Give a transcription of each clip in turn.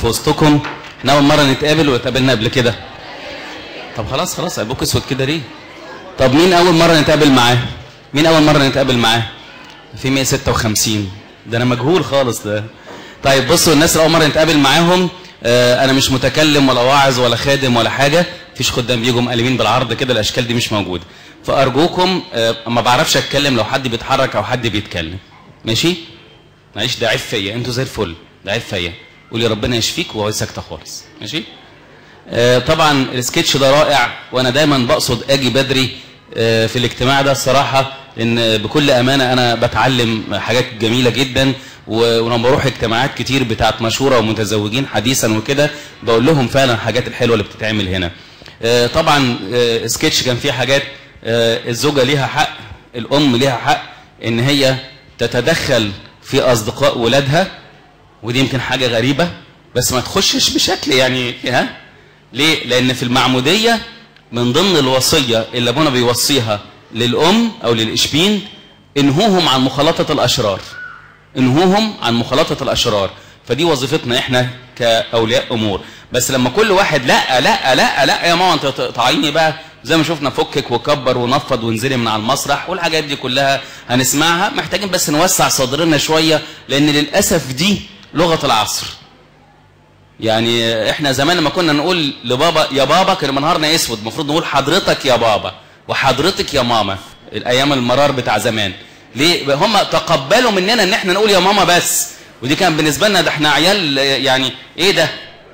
في وسطكم احنا اول مره نتقابل واتقابلنا قبل كده طب خلاص خلاص ابوك اسود كده ليه طب مين اول مره نتقابل معاه مين اول مره نتقابل معاه في 156 ده انا مجهول خالص ده طيب بصوا الناس اللي اول مره نتقابل معاهم آه انا مش متكلم ولا واعظ ولا خادم ولا حاجه مفيش خدام بيجوا مقلبين بالعرض كده الاشكال دي مش موجوده فارجوكم آه ما بعرفش اتكلم لو حد بيتحرك او حد بيتكلم ماشي معلش ده عيب فيا انتوا زي الفل ده عيب فيا قولي ربنا يشفيك وهو ساكته خالص ماشي آه طبعا السكتش ده رائع وانا دايما بقصد اجي بدري آه في الاجتماع ده الصراحه لان بكل امانه انا بتعلم حاجات جميله جدا ولما بروح اجتماعات كتير بتاعت مشوره ومتزوجين حديثا وكده بقول لهم فعلا الحاجات الحلوه اللي بتتعمل هنا آه طبعا سكتش كان فيه حاجات الزوجه ليها حق الام ليها حق ان هي تتدخل في اصدقاء ولادها ودي يمكن حاجه غريبه بس ما تخشش بشكل يعني ها ليه لان في المعموديه من ضمن الوصيه اللي ابونا بيوصيها للام او للاشبين انهوهم عن مخالطه الاشرار انهوهم عن مخالطه الاشرار فدي وظيفتنا احنا كاولياء امور بس لما كل واحد لا لا لا لا يا ماما انت تعيني بقى زي ما شفنا فكك وكبر ونفض وانزلي من على المسرح والحاجات دي كلها هنسمعها محتاجين بس نوسع صدرنا شويه لان للاسف دي لغه العصر يعني احنا زمان لما كنا نقول لبابا يا بابا كان منهارنا اسود المفروض نقول حضرتك يا بابا وحضرتك يا ماما الايام المرار بتاع زمان ليه هم تقبلوا مننا ان احنا نقول يا ماما بس ودي كان بالنسبه لنا ده احنا عيال يعني ايه ده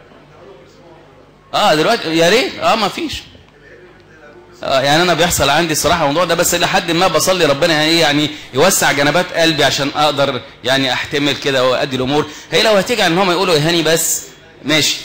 اه دلوقتي يا ريت اه ما فيش آه يعني انا بيحصل عندي الصراحه الموضوع ده بس الى حد ما بصلي ربنا يعني يعني يوسع جنبات قلبي عشان اقدر يعني احتمل كده وادي الامور هي لو هتيجي ان هم يقولوا يا هاني بس ماشي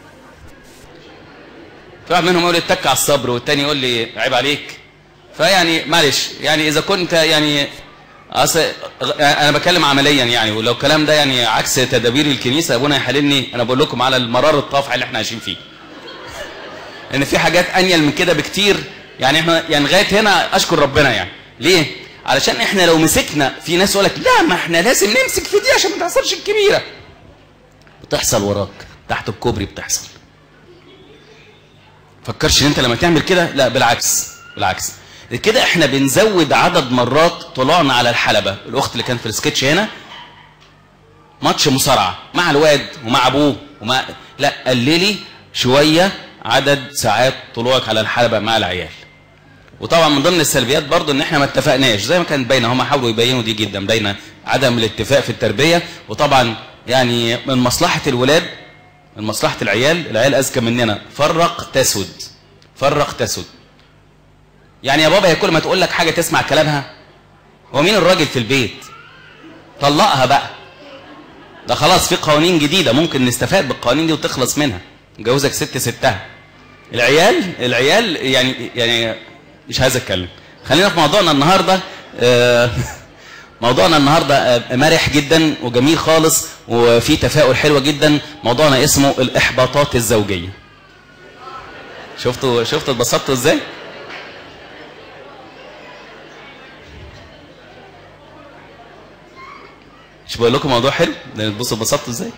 في واحد منهم يقول لي اتك على الصبر والتاني يقول لي عيب عليك فيعني معلش يعني اذا كنت يعني اصل انا بتكلم عمليا يعني ولو الكلام ده يعني عكس تدابير الكنيسه ابونا يحللني انا بقول لكم على المرار الطافع اللي احنا عايشين فيه ان في حاجات انيل من كده بكتير يعني احنا يعني لغايه هنا اشكر ربنا يعني ليه علشان احنا لو مسكنا في ناس يقول لك لا ما احنا لازم نمسك في دي عشان ما تحصلش الكبيره بتحصل وراك تحت الكوبري بتحصل فكرش ان انت لما تعمل كده لا بالعكس بالعكس كده احنا بنزود عدد مرات طلوعنا على الحلبة الاخت اللي كان في السكتش هنا ماتش مصارعة مع الواد ومع ابوه ومع لا قللي شوية عدد ساعات طلوعك على الحلبة مع العيال وطبعا من ضمن السلبيات برضو ان احنا ما اتفقناش زي ما كانت باينه هم حاولوا يبينوا دي جدا باينه عدم الاتفاق في التربيه وطبعا يعني من مصلحه الولاد من مصلحه العيال العيال اذكى مننا فرق تسد فرق تسد يعني يا بابا هي كل ما تقول لك حاجه تسمع كلامها هو مين الراجل في البيت طلقها بقى ده خلاص في قوانين جديده ممكن نستفاد بالقوانين دي وتخلص منها جوزك ست ستها العيال العيال يعني يعني مش عايز اتكلم خلينا في موضوعنا النهارده موضوعنا النهارده مرح جدا وجميل خالص وفي تفاؤل حلوه جدا موضوعنا اسمه الاحباطات الزوجيه شفتوا شفتوا اتبسطتوا ازاي مش بقول لكم موضوع حلو بصوا اتبسطتوا ازاي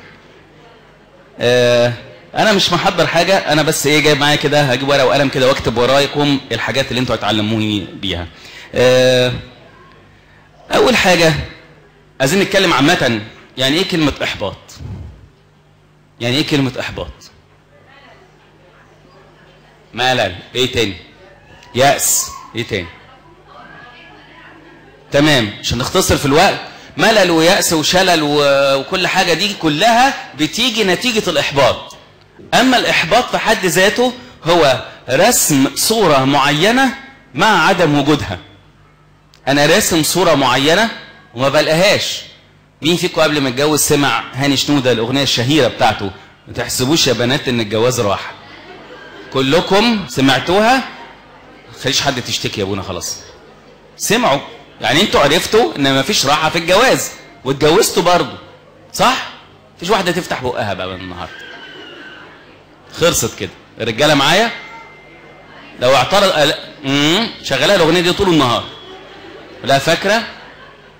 آه انا مش محضر حاجه انا بس ايه جايب معايا كده هجيب ورقه وقلم كده واكتب ورايكم الحاجات اللي انتوا هتعلموني بيها آه اول حاجه عايزين نتكلم عامه يعني ايه كلمه احباط يعني ايه كلمه احباط ملل ايه تاني يأس ايه تاني تمام عشان نختصر في الوقت ملل ويأس وشلل وكل حاجة دي كلها بتيجي نتيجة الإحباط أما الإحباط في حد ذاته هو رسم صورة معينة مع عدم وجودها أنا راسم صورة معينة وما بلقاهاش مين فيكم قبل ما يتجوز سمع هاني شنودة الأغنية الشهيرة بتاعته ما تحسبوش يا بنات إن الجواز راح كلكم سمعتوها خليش حد تشتكي يا ابونا خلاص سمعوا يعني انتوا عرفتوا ان مفيش راحه في الجواز واتجوزتوا برضه صح مفيش واحده تفتح بقها بقى من النهارده خلصت كده الرجاله معايا لو اعترض امم شغاله الاغنيه دي طول النهار لا فاكره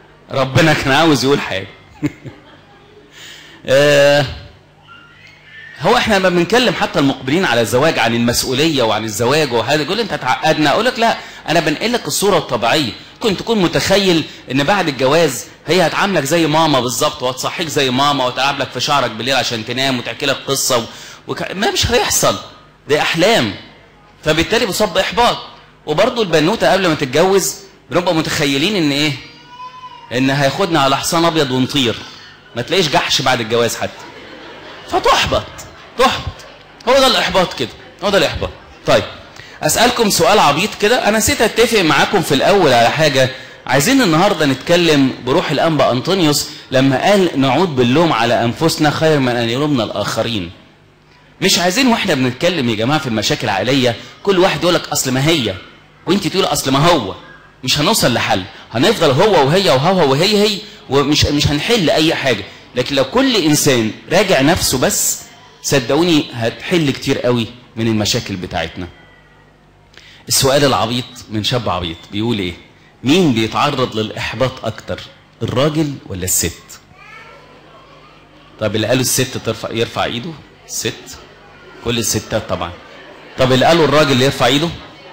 ربنا كان عاوز يقول حاجه آه هو احنا لما بنتكلم حتى المقبلين على الزواج عن المسؤوليه وعن الزواج وهذا يقول انت تعقدنا اقول لك لا انا بنقل لك الصوره الطبيعيه كنت تكون متخيل ان بعد الجواز هي هتعاملك زي ماما بالظبط وهتصحيك زي ماما وتلعب لك في شعرك بالليل عشان تنام وتحكي لك قصه و... وك... ما مش هيحصل دي احلام فبالتالي بصب احباط وبرضه البنوته قبل ما تتجوز بنبقى متخيلين ان ايه ان هياخدنا على حصان ابيض ونطير ما تلاقيش جحش بعد الجواز حتى فتحبط تحبط هو ده الاحباط كده هو ده الاحباط طيب اسالكم سؤال عبيط كده انا نسيت اتفق معاكم في الاول على حاجه عايزين النهارده نتكلم بروح الانبا انطونيوس لما قال نعود باللوم على انفسنا خير من ان يلومنا الاخرين مش عايزين واحنا بنتكلم يا جماعه في المشاكل العائليه كل واحد يقول لك اصل ما هي وانت تقول اصل ما هو مش هنوصل لحل هنفضل هو وهي وهو وهي هي ومش مش هنحل اي حاجه لكن لو كل انسان راجع نفسه بس صدقوني هتحل كتير قوي من المشاكل بتاعتنا السؤال العبيط من شاب عبيط بيقول ايه مين بيتعرض للاحباط اكتر الراجل ولا الست طب اللي قالوا الست ترفع يرفع ايده الست كل الستات طبعا طب اللي قالوا الراجل يرفع ايده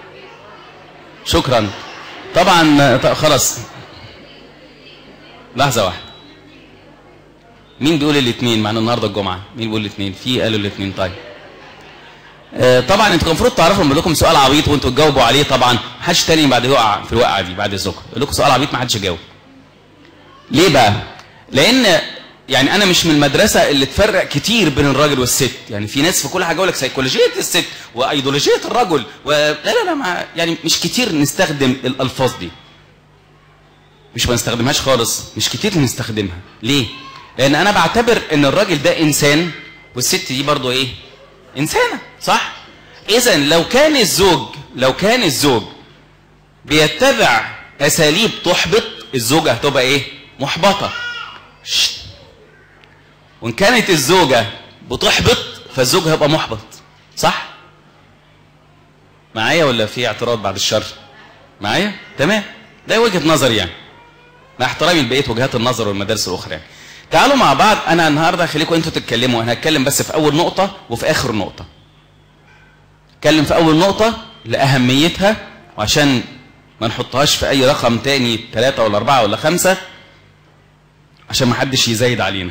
شكرا طبعا طب خلاص لحظه واحده مين بيقول الاثنين مع ان النهارده الجمعه مين بيقول الاثنين في قالوا الاثنين طيب آه طبعا انتوا المفروض تعرفوا بقول لكم سؤال عبيط وانتوا تجاوبوا عليه طبعا محدش تاني بعد يقع في الوقعه دي بعد الذكر بقول لكم سؤال عبيط ما حدش يجاوب ليه بقى لان يعني انا مش من المدرسه اللي تفرق كتير بين الراجل والست يعني في ناس في كل حاجه يقول لك سيكولوجيه الست وايديولوجيه الرجل و... لا لا لا ما يعني مش كتير نستخدم الالفاظ دي مش ما نستخدمهاش خالص مش كتير نستخدمها ليه لان انا بعتبر ان الراجل ده انسان والست دي برضه ايه انسانه صح اذا لو كان الزوج لو كان الزوج بيتبع اساليب تحبط الزوجه هتبقى ايه محبطه شت. وان كانت الزوجه بتحبط فالزوج هيبقى محبط صح معايا ولا في اعتراض بعد الشر معايا تمام ده وجهه نظري يعني مع احترامي لبقيه وجهات النظر والمدارس الاخرى يعني تعالوا مع بعض انا النهارده هخليكم انتوا تتكلموا انا هتكلم بس في اول نقطه وفي اخر نقطه اتكلم في اول نقطه لاهميتها وعشان ما نحطهاش في اي رقم تاني ثلاثة ولا أربعة ولا خمسة عشان ما حدش يزايد علينا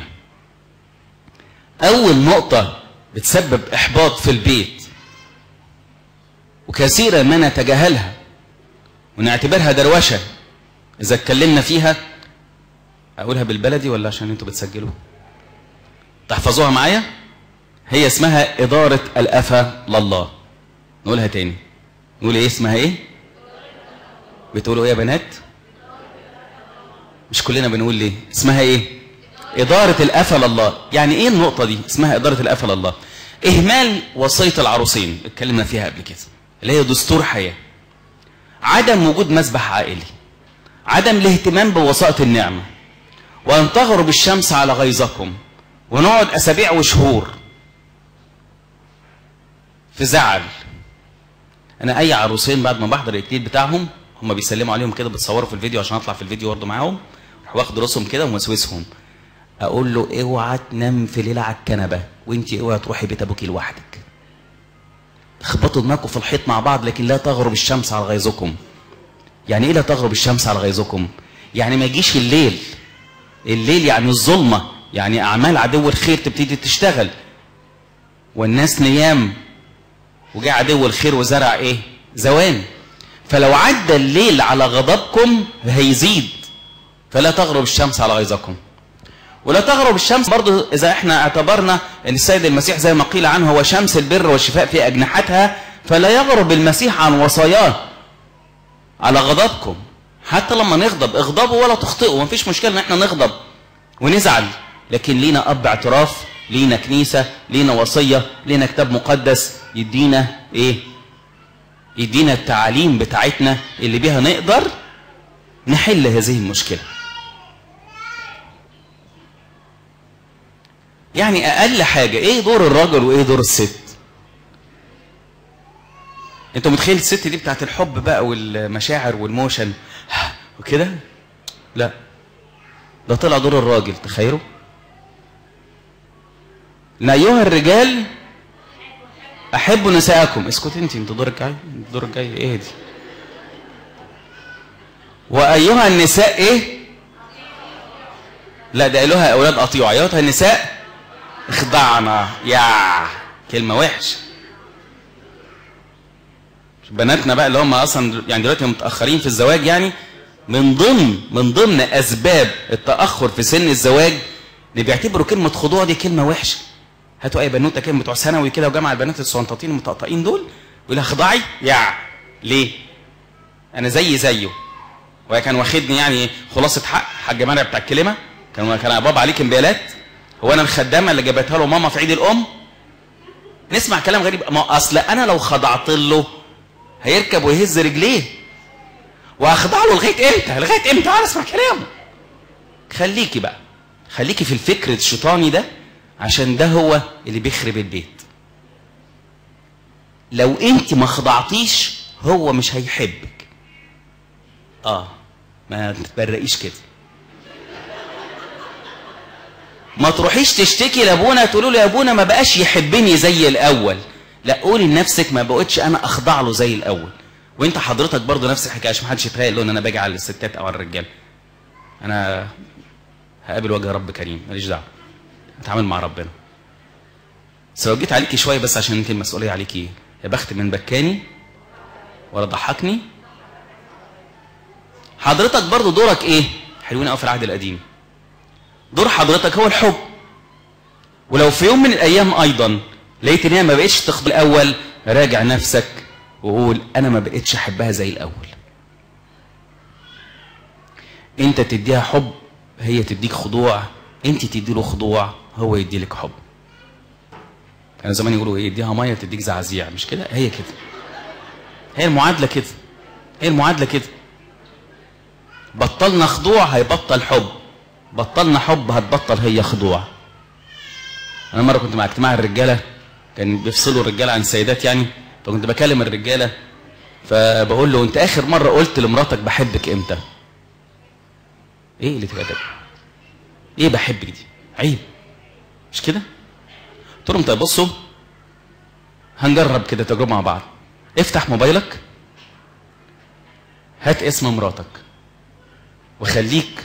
أول نقطة بتسبب إحباط في البيت وكثيرا ما نتجاهلها ونعتبرها دروشة إذا اتكلمنا فيها أقولها بالبلدي ولا عشان أنتوا بتسجلوا تحفظوها معايا هي اسمها إدارة الأفة لله نقولها تاني نقول إيه اسمها إيه بتقولوا إيه يا بنات مش كلنا بنقول ليه اسمها إيه إدارة الأفة لله يعني إيه النقطة دي اسمها إدارة الأفة لله إهمال وصية العروسين اتكلمنا فيها قبل كده اللي هي دستور حياة عدم وجود مسبح عائلي عدم الاهتمام بوسائط النعمة وأن تغرب الشمس على غيظكم ونقعد أسابيع وشهور في زعل أنا أي عروسين بعد ما بحضر الجديد بتاعهم هم بيسلموا عليهم كده بتصوروا في الفيديو عشان أطلع في الفيديو برضه معاهم واخد راسهم كده ومسوسهم اقول له اوعى تنام في ليله على الكنبه وانت اوعى تروحي بيت ابوكي لوحدك اخبطوا دماغكم في الحيط مع بعض لكن لا تغرب الشمس على غيظكم يعني ايه لا تغرب الشمس على غيظكم يعني ما يجيش الليل الليل يعني الظلمه يعني اعمال عدو الخير تبتدي تشتغل والناس نيام وجاء عدو الخير وزرع ايه زوان فلو عدى الليل على غضبكم هيزيد فلا تغرب الشمس على غيظكم ولا تغرب الشمس برضه إذا احنا اعتبرنا أن السيد المسيح زي ما قيل عنه هو شمس البر والشفاء في أجنحتها فلا يغرب المسيح عن وصاياه على غضبكم حتى لما نغضب اغضبوا ولا تخطئوا مفيش مشكلة ان احنا نغضب ونزعل لكن لينا أب اعتراف لينا كنيسة لينا وصية لينا كتاب مقدس يدينا ايه يدينا التعاليم بتاعتنا اللي بيها نقدر نحل هذه المشكله يعني اقل حاجه ايه دور الراجل وايه دور الست انت متخيل الست دي بتاعت الحب بقى والمشاعر والموشن وكده لا ده طلع دور الراجل تخيلوا ان ايها الرجال احبوا نساءكم اسكت انت انت دورك جاي انت دورك جاي ايه دي وايها النساء ايه لا ده قالوها يا اولاد اطيعوا ايها النساء اخضعنا يا كلمه وحشه بناتنا بقى اللي هم اصلا يعني دلوقتي متاخرين في الزواج يعني من ضمن من ضمن اسباب التاخر في سن الزواج اللي بيعتبروا كلمه خضوع دي كلمه وحشه هاتوا اي بنوته كده بتوع ثانوي كده وجامعه البنات الصنطاطين المطقطقين دول يقول لها اخضعي يا ليه انا زي زيه وهي كان واخدني يعني خلاصه حق حاج مرعي بتاع الكلمه كان كان بابا عليك امبيالات هو انا الخدامه اللي جابتها له ماما في عيد الام نسمع كلام غريب ما اصل انا لو خضعت له هيركب ويهز رجليه واخضع له لغايه امتى لغايه امتى انا اسمع كلامه خليكي بقى خليكي في الفكر الشيطاني ده عشان ده هو اللي بيخرب البيت لو انت ما خضعتيش هو مش هيحبك اه ما تتبرقيش كده ما تروحيش تشتكي لابونا تقولوا له يا ابونا ما بقاش يحبني زي الاول لا قولي لنفسك ما بقتش انا اخضع له زي الاول وانت حضرتك برضه نفس الحكايه عشان محدش يتخيل ان انا باجي على الستات او على الرجاله انا هقابل وجه رب كريم ماليش دعوه اتعامل مع ربنا بس لو جيت عليكي شويه بس عشان انت المسؤوليه عليكي يا بخت من بكاني ولا ضحكني حضرتك برضه دورك ايه حلوين قوي في العهد القديم دور حضرتك هو الحب ولو في يوم من الايام ايضا لقيت ان هي ما بقتش تاخد الاول راجع نفسك وقول انا ما بقتش احبها زي الاول انت تديها حب هي تديك خضوع انت تدي له خضوع هو يدي لك حب كانوا زمان يقولوا ايه اديها ميه تديك زعزيع مش كده هي كده هي المعادله كده هي المعادله كده بطلنا خضوع هيبطل حب بطلنا حب هتبطل هي خضوع انا مره كنت مع اجتماع الرجاله كان بيفصلوا الرجاله عن السيدات يعني فكنت بكلم الرجاله فبقول له انت اخر مره قلت لمراتك بحبك امتى ايه اللي تبقى ده ايه بحبك دي عيب مش كده قلت لهم طيب بصوا هنجرب كده تجربه مع بعض افتح موبايلك هات اسم مراتك وخليك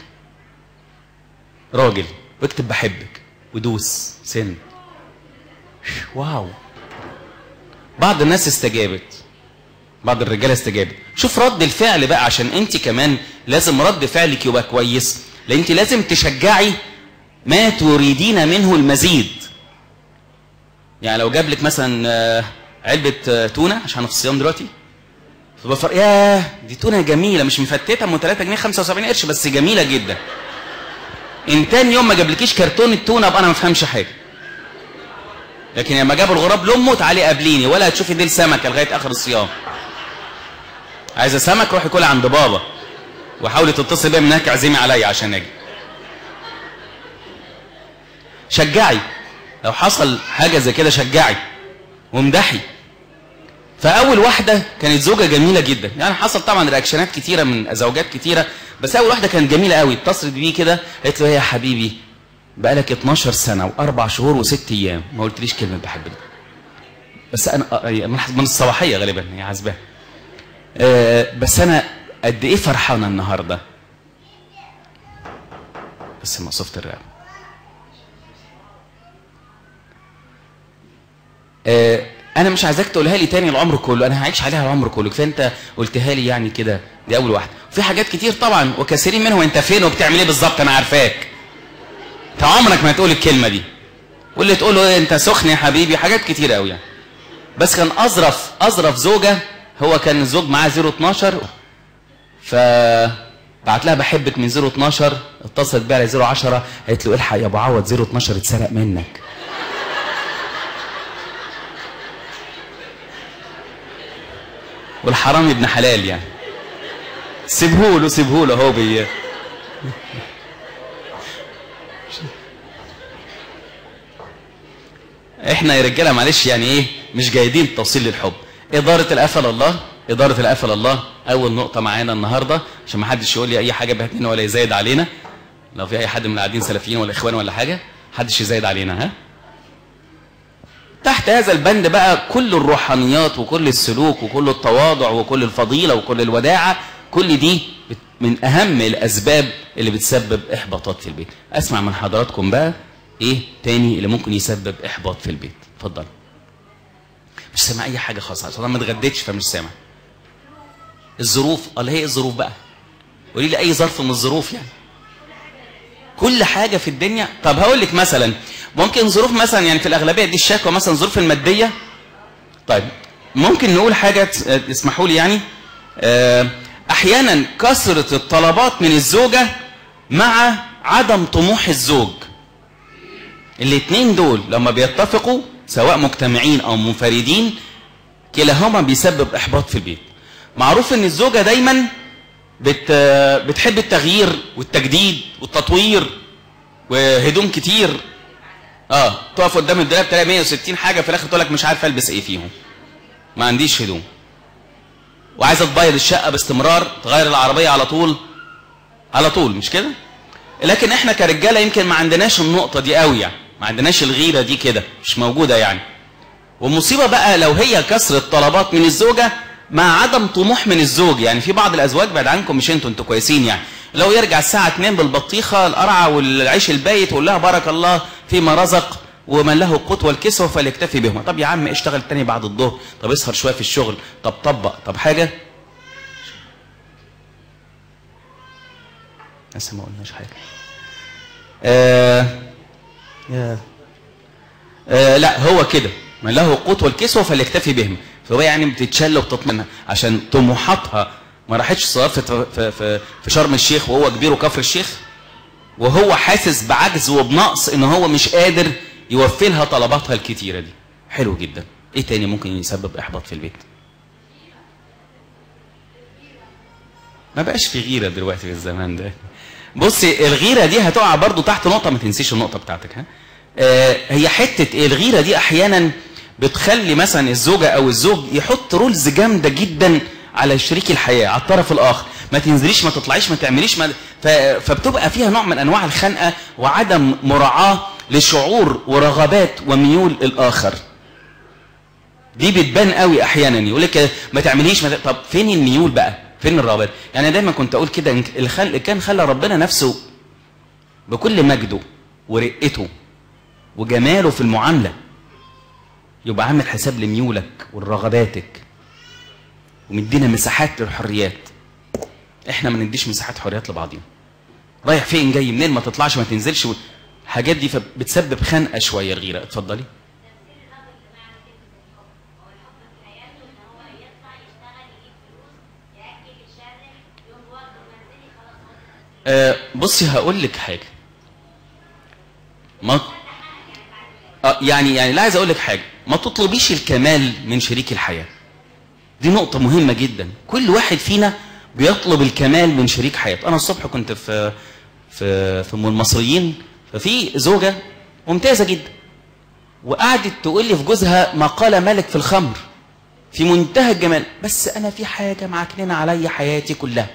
راجل واكتب بحبك ودوس سن واو بعض الناس استجابت بعض الرجاله استجابت شوف رد الفعل بقى عشان انت كمان لازم رد فعلك يبقى كويس لان انت لازم تشجعي ما تريدين منه المزيد يعني لو جاب لك مثلا آه، علبه آه، تونه عشان في الصيام دلوقتي فبفر ياه دي تونه جميله مش مفتته من 3 جنيه 75 قرش بس جميله جدا ان تاني يوم ما جابلكيش كرتون التونه ابقى انا ما افهمش حاجه لكن لما جابوا الغراب لامه تعالي قابليني ولا هتشوفي ديل سمكه لغايه اخر الصيام عايزه سمك روحي كلي عند بابا وحاولي تتصل بيا من هناك اعزمي عليا عشان اجي شجعي لو حصل حاجه زي كده شجعي وامدحي فاول واحده كانت زوجه جميله جدا يعني حصل طبعا رياكشنات كتيره من زوجات كتيره بس اول واحده كانت جميله قوي اتصلت بيه كده قالت له إيه يا حبيبي بقالك 12 سنه واربع شهور وست ايام ما قلتليش كلمه بحبك بس انا آه، هي من من الصباحيه غالبا هي عازباها آه، بس انا قد ايه فرحانه النهارده بس مقصوفه الرقبه آه، انا مش عايزاك تقولها لي تاني العمر كله انا هعيش عليها العمر كله كفايه انت قلتها لي يعني كده دي اول واحده في حاجات كتير طبعا وكثيرين منهم انت فين وبتعمل ايه بالظبط انا عارفاك انت عمرك ما هتقول الكلمه دي واللي تقول له إيه انت سخن يا حبيبي حاجات كتير قوي يعني بس كان اظرف اظرف زوجه هو كان الزوج معاه 012 ف بعت لها بحبك من 012 اتصلت بيها على 010 قالت له الحق يا ابو عوض 012 اتسرق منك والحرامي ابن حلال يعني سيبهوله سيبهوله هو بي احنا يا رجاله معلش يعني ايه مش جايدين توصيل للحب اداره القفل الله اداره القفل الله اول نقطه معانا النهارده عشان ما حدش يقول لي اي حاجه بهتنا ولا يزايد علينا لو في اي حد من القاعدين سلفيين ولا اخوان ولا حاجه حدش يزايد علينا ها تحت هذا البند بقى كل الروحانيات وكل السلوك وكل التواضع وكل الفضيلة وكل الوداعة كل دي بت- من أهم الأسباب اللي بتسبب إحباطات في البيت أسمع من حضراتكم بقى إيه تاني اللي ممكن يسبب إحباط في البيت اتفضل مش سامع أي حاجة خالص عشان أنا ما اتغديتش فمش سامع الظروف الله هي إيه الظروف بقى قولي لي أي ظرف من الظروف يعني كل حاجة في الدنيا طب هقول لك مثلا ممكن ظروف مثلا يعني في الأغلبية دي الشكوى مثلا ظروف المادية طيب ممكن نقول حاجة ت- اسمحوا لي يعني آه، أحيانا كثرة الطلبات من الزوجة مع عدم طموح الزوج الاتنين دول لما بيتفقوا سواء مجتمعين أو منفردين كلاهما بيسبب إحباط في البيت معروف إن الزوجة دايما بت بتحب التغيير والتجديد والتطوير وهدوم كتير اه تقف قدام الدولاب تلاقي 160 حاجه في الاخر تقول لك مش عارف البس ايه فيهم ما عنديش هدوم وعايزه تبيض الشقه باستمرار تغير العربيه على طول على طول مش كده لكن احنا كرجاله يمكن ما عندناش النقطه دي قوي يعني ما عندناش الغيره دي كده مش موجوده يعني والمصيبه بقى لو هي كسرة طلبات من الزوجه مع عدم طموح من الزوج يعني في بعض الازواج بعد عنكم مش انتوا انتوا كويسين يعني لو يرجع الساعه 2 بالبطيخه القرعه والعيش البايت يقول لها بارك الله فيما رزق ومن له القوت والكسوه فليكتفي بهما طب يا عم اشتغل تاني بعد الظهر طب اسهر شويه في الشغل طب طبق طب حاجه لسه ما قلناش حاجه آه يا آه لا هو كده من له القوت والكسوة فليكتفي بهم فهو يعني بتتشل وبتطمن عشان طموحاتها ما راحتش صغار في, في, في, في شرم الشيخ وهو كبير وكفر الشيخ وهو حاسس بعجز وبنقص ان هو مش قادر يوفي لها طلباتها الكتيرة دي حلو جدا ايه تاني ممكن يسبب احباط في البيت ما بقاش في غيرة دلوقتي في الزمان ده بصي الغيرة دي هتقع برضو تحت نقطة ما تنسيش النقطة بتاعتك ها آه هي حتة إيه؟ الغيرة دي أحيانا بتخلي مثلا الزوجة أو الزوج يحط رولز جامدة جدا على شريك الحياة على الطرف الآخر ما تنزليش ما تطلعيش ما تعمليش ما ف... فبتبقى فيها نوع من أنواع الخنقة وعدم مراعاة لشعور ورغبات وميول الآخر دي بتبان قوي احيانا يقول لك ما تعمليش ما ت... طب فين الميول بقى فين الرغبات يعني دايما كنت اقول كده إن الخلق كان خلى ربنا نفسه بكل مجده ورقته وجماله في المعامله يبقى عامل حساب لميولك ولرغباتك ومدينا مساحات للحريات احنا ما نديش مساحات حريات لبعضينا رايح فين جاي منين ما تطلعش ما تنزلش الحاجات دي بتسبب خنقه شويه الغيره اتفضلي آه بصي هقول لك حاجه ما آه يعني يعني لا عايز اقول لك حاجه ما تطلبيش الكمال من شريك الحياه دي نقطه مهمه جدا كل واحد فينا بيطلب الكمال من شريك حياته انا الصبح كنت في في في ام المصريين ففي زوجه ممتازه جدا وقعدت تقول لي في جوزها ما قال ملك في الخمر في منتهى الجمال بس انا في حاجه معكننه عليا حياتي كلها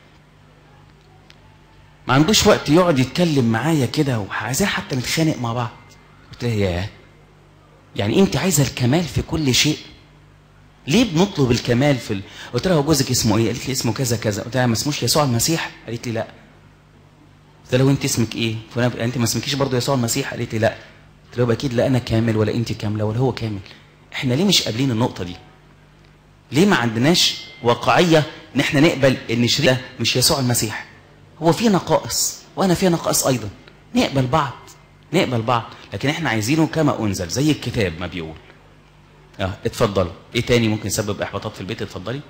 ما عندوش وقت يقعد يتكلم معايا كده وعايزين حتى نتخانق مع بعض قلت لها ياه يعني انت عايزه الكمال في كل شيء ليه بنطلب الكمال في ال... قلت لها هو جوزك اسمه ايه قالت لي اسمه كذا كذا قلت لها ما اسموش يسوع المسيح قالت لي لا قلت لها وانت اسمك ايه فانا انت ما اسمكيش برضه يسوع المسيح قالت لي لا قلت لها اكيد لا انا كامل ولا انت كامله ولا هو كامل احنا ليه مش قابلين النقطه دي ليه ما عندناش واقعيه ان احنا نقبل ان شريك مش يسوع المسيح هو فيه نقائص وانا فيه نقائص ايضا نقبل بعض نقبل بعض لكن احنا عايزينه كما انزل زي الكتاب ما بيقول اه اتفضلوا ايه تاني ممكن يسبب احباطات في البيت اتفضلي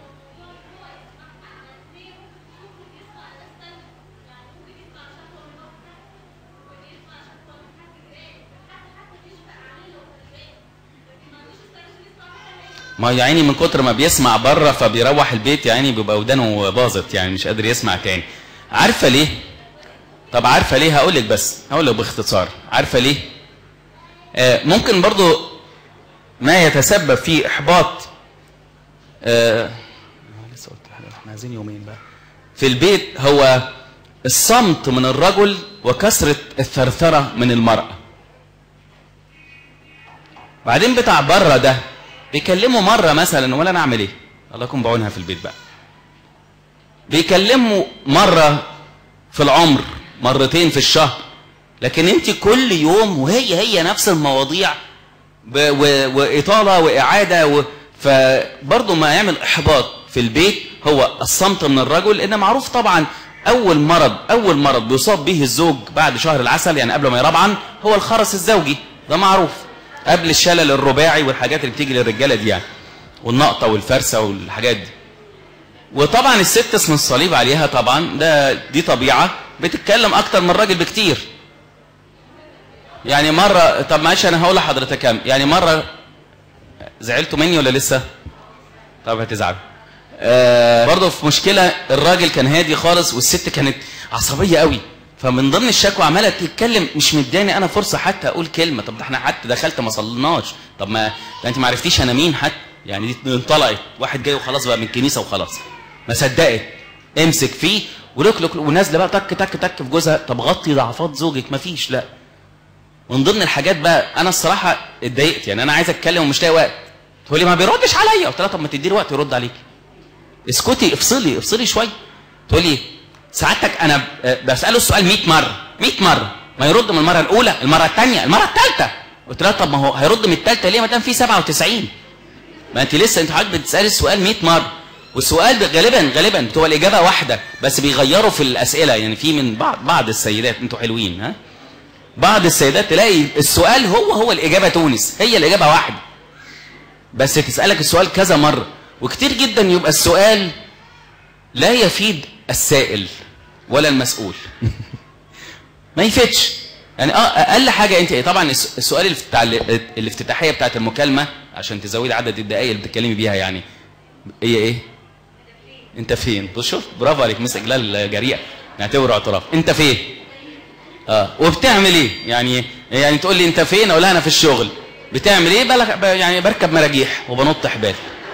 ما يا عيني من كتر ما بيسمع بره فبيروح البيت يا عيني بيبقى ودانه باظت يعني مش قادر يسمع تاني عارفه ليه طب عارفه ليه هقول لك بس هقول لك باختصار عارفه ليه آه ممكن برضو ما يتسبب في احباط آه لسه قلت حاجه احنا عايزين يومين بقى في البيت هو الصمت من الرجل وكثره الثرثره من المراه بعدين بتاع بره ده بيكلمه مره مثلا ولا انا اعمل ايه الله يكون بعونها في البيت بقى بيكلمه مره في العمر مرتين في الشهر لكن انت كل يوم وهي هي نفس المواضيع ب- و- واطاله واعاده و... فبرضه ما يعمل احباط في البيت هو الصمت من الرجل لان معروف طبعا اول مرض اول مرض بيصاب به الزوج بعد شهر العسل يعني قبل ما يربعن هو الخرس الزوجي ده معروف قبل الشلل الرباعي والحاجات اللي بتيجي للرجاله دي يعني والنقطه والفرسه والحاجات دي وطبعا الست اسم الصليب عليها طبعا ده دي طبيعه بتتكلم اكتر من الراجل بكتير يعني مره طب معلش انا هقول لحضرتك كام يعني مره زعلتوا مني ولا لسه طب هتزعل آه برضه في مشكله الراجل كان هادي خالص والست كانت عصبيه قوي فمن ضمن الشكوى عماله تتكلم مش مداني انا فرصه حتى اقول كلمه طب ده احنا حتى دخلت ما صليناش طب ما ده انت ما عرفتيش انا مين حتى يعني دي انطلقت واحد جاي وخلاص بقى من الكنيسه وخلاص ما صدقت امسك فيه ولك لك ونازله بقى تك تك تك في جوزها طب غطي ضعفات زوجك ما فيش لا من ضمن الحاجات بقى انا الصراحه اتضايقت يعني انا عايز اتكلم ومش لاقي وقت تقول لي ما بيردش عليا قلت لها طب ما تدي له وقت يرد عليك اسكتي افصلي افصلي شويه تقول لي سعادتك انا ب- بساله السؤال 100 مره 100 مره ما يرد من المره الاولى المره الثانيه المره الثالثه قلت لها طب ما هو هيرد من الثالثه ليه ما دام في 97 ما انت لسه انت حضرتك بتسالي السؤال 100 مره والسؤال ب- غالبا غالبا بتبقى الاجابه واحده بس بيغيروا في الاسئله يعني في من بعض بعض السيدات انتوا حلوين ها بعض السيدات تلاقي السؤال هو هو الاجابه تونس هي الاجابه واحده بس تسالك السؤال كذا مره وكتير جدا يبقى السؤال لا يفيد السائل ولا المسؤول ما يفيدش يعني اه اقل حاجه انت طبعا الس- السؤال اللي بتاع الافتتاحيه بتاعت المكالمه عشان تزودي عدد الدقائق اللي بتتكلمي بيها يعني هي ايه انت فين بص شوف برافو عليك مسك جلال جريئه نعتبره اعتراف انت فين اه وبتعمل ايه يعني يعني تقول لي انت فين اقول لها انا في الشغل بتعمل ايه بلغ ب- يعني بركب مراجيح وبنط حبال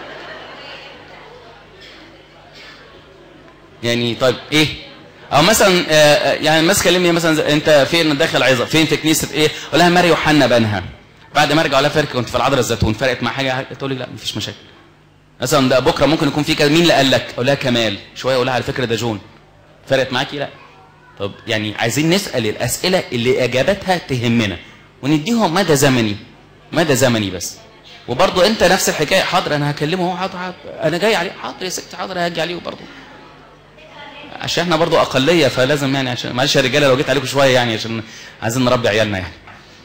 يعني طيب ايه او مثلا آه، آه، يعني الناس كلمني مثلا زي- انت فين داخل عظه فين في كنيسه ايه اقول لها ماري يوحنا بنها بعد ما ارجع اقول لها فرق كنت في العذراء الزيتون فرقت مع حاجه تقول لي لا مفيش مشاكل مثلا ده بكره ممكن يكون في كذا مين اللي قال لك اقول لها كمال شويه اقول لها على فكره ده جون فرقت معاكي لا طب يعني عايزين نسال الاسئله اللي اجابتها تهمنا ونديهم مدى زمني مدى زمني بس وبرضه انت نفس الحكايه حاضر انا هكلمه هو حاضر, حاضر انا جاي عليه حاضر يا ستي حاضر هاجي عليه برضه عشان احنا برضه اقليه فلازم يعني عشان معلش يا رجاله لو جيت عليكم شويه يعني عشان عايزين نربي عيالنا يعني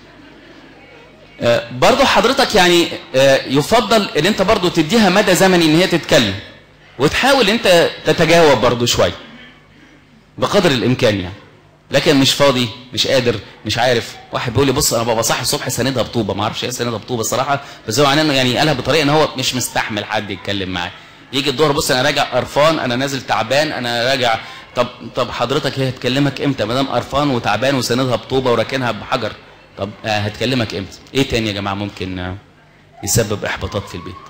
آه، برضه حضرتك يعني آه، يفضل ان انت برضه تديها مدى زمني ان هي تتكلم وتحاول انت تتجاوب برضه شويه بقدر الامكان يعني لكن مش فاضي مش قادر مش عارف واحد بيقول لي بص انا بابا صاحي الصبح ساندها بطوبه ما اعرفش ايه ساندها بطوبه الصراحه بس هو معناه انه يعني قالها بطريقه ان هو مش مستحمل حد يتكلم معاه يجي الظهر بص انا راجع قرفان انا نازل تعبان انا راجع طب طب حضرتك هي هتكلمك امتى ما دام قرفان وتعبان وساندها بطوبه وراكنها بحجر طب آه، هتكلمك امتى ايه تاني يا جماعه ممكن آه، يسبب احباطات في البيت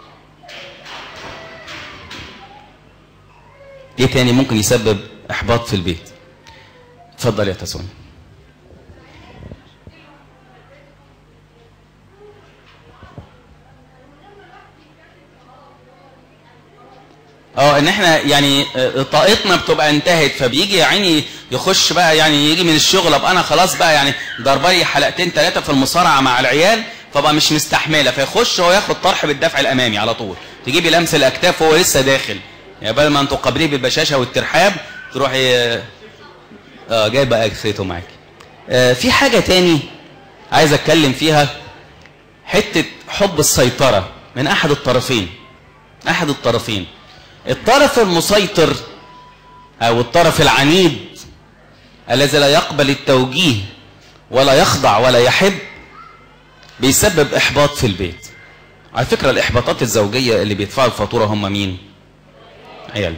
ايه تاني ممكن يسبب احباط في البيت اتفضل يا تسوني اه ان احنا يعني آه، طاقتنا بتبقى انتهت فبيجي يا عيني يخش بقى يعني يجي من الشغل ابقى انا خلاص بقى يعني ضربالي حلقتين ثلاثه في المصارعه مع العيال فبقى مش مستحمله فيخش هو ياخد طرح بالدفع الامامي على طول تجيبي لمس الاكتاف وهو لسه داخل يعني بدل ما انتوا قابليه بالبشاشه والترحاب تروحي آه، اه جاي بقى اكسيته معاك آه في حاجه تاني عايز اتكلم فيها حته حب السيطره من احد الطرفين احد الطرفين الطرف المسيطر او الطرف العنيد الذي لا يقبل التوجيه ولا يخضع ولا يحب بيسبب احباط في البيت على فكره الاحباطات الزوجيه اللي بيدفعوا الفاتوره هم مين عيال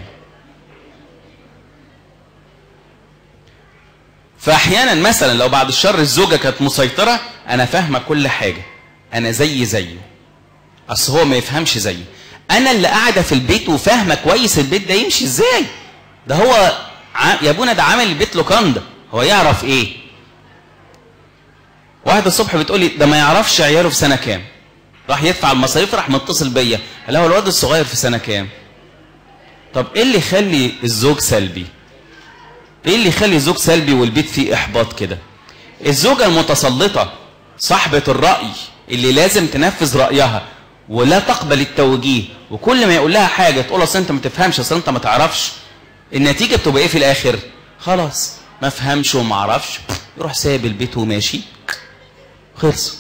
فاحيانا مثلا لو بعد الشر الزوجه كانت مسيطره انا فاهمه كل حاجه انا زي زيه اصل هو ما يفهمش زيي انا اللي قاعده في البيت وفاهمه كويس البيت ده يمشي ازاي ده هو ع... يا ابونا ده عامل البيت لوكاندا هو يعرف ايه واحده الصبح بتقولي ده ما يعرفش عياله في سنه كام راح يدفع المصاريف راح متصل بيا قال هو الواد الصغير في سنه كام طب ايه اللي يخلي الزوج سلبي ايه اللي يخلي الزوج سلبي والبيت فيه احباط كده الزوجه المتسلطه صاحبه الراي اللي لازم تنفذ رايها ولا تقبل التوجيه وكل ما يقول لها حاجه تقول اصل انت ما تفهمش اصل انت ما تعرفش النتيجه بتبقى ايه في الاخر خلاص ما فهمش وما اعرفش يروح سايب البيت وماشي خلصت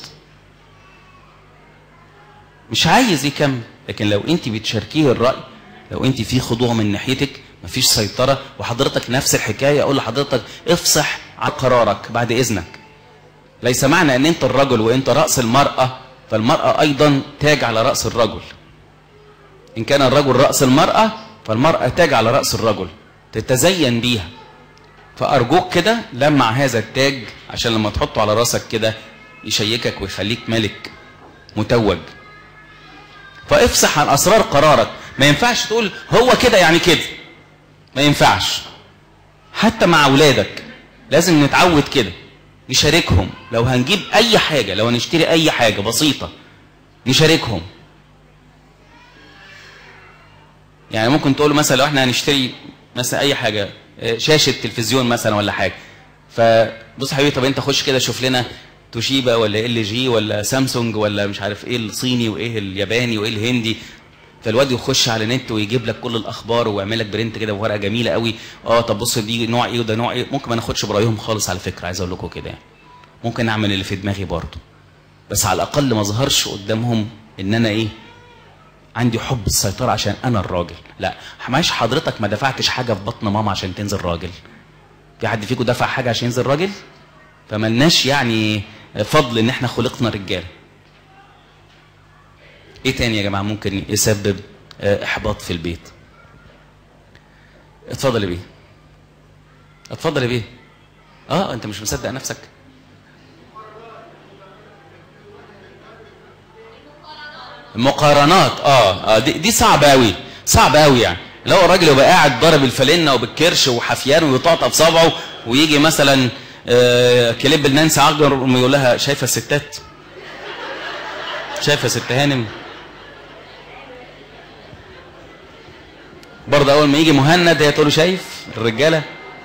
مش عايز يكمل لكن لو انت بتشاركيه الراي لو انت في خضوع من ناحيتك مفيش سيطره وحضرتك نفس الحكايه اقول لحضرتك افصح عن قرارك بعد اذنك ليس معنى ان انت الرجل وانت راس المراه فالمراه ايضا تاج على راس الرجل ان كان الرجل راس المراه فالمراه تاج على راس الرجل تتزين بيها فارجوك كده لمع هذا التاج عشان لما تحطه على راسك كده يشيكك ويخليك ملك متوج فافصح عن اسرار قرارك ما ينفعش تقول هو كده يعني كده ما ينفعش حتى مع اولادك لازم نتعود كده نشاركهم لو هنجيب اي حاجه لو هنشتري اي حاجه بسيطه نشاركهم يعني ممكن تقول مثلا لو احنا هنشتري مثلا اي حاجه شاشه تلفزيون مثلا ولا حاجه فبص يا حبيبي طب انت خش كده شوف لنا توشيبا ولا ال جي ولا سامسونج ولا مش عارف ايه الصيني وايه الياباني وايه الهندي فالواد يخش على النت ويجيب لك كل الاخبار ويعمل لك برنت كده بورقه جميله قوي اه طب بص دي نوع ايه وده نوع ايه ممكن ما ناخدش برايهم خالص على فكره عايز اقول لكم كده يعني ممكن اعمل اللي في دماغي برضه بس على الاقل ما اظهرش قدامهم ان انا ايه عندي حب السيطره عشان انا الراجل لا معلش حضرتك ما دفعتش حاجه في بطن ماما عشان تنزل راجل في حد فيكم دفع حاجه عشان ينزل راجل فملناش يعني فضل ان احنا خلقنا رجاله ايه تاني يا جماعه ممكن يسبب احباط في البيت اتفضل يا بيه اتفضل يا بيه اه انت مش مصدق نفسك المقارنات اه, آه دي, دي صعبه قوي صعبه قوي يعني لو الراجل يبقى قاعد ضارب الفلنه وبالكرش وحفيان ويطقطق في صابعه ويجي مثلا آه كليب لنانسي عجر ويقول لها شايفه الستات شايفه ست هانم برضه اول ما يجي مهند هي تقول له شايف الرجاله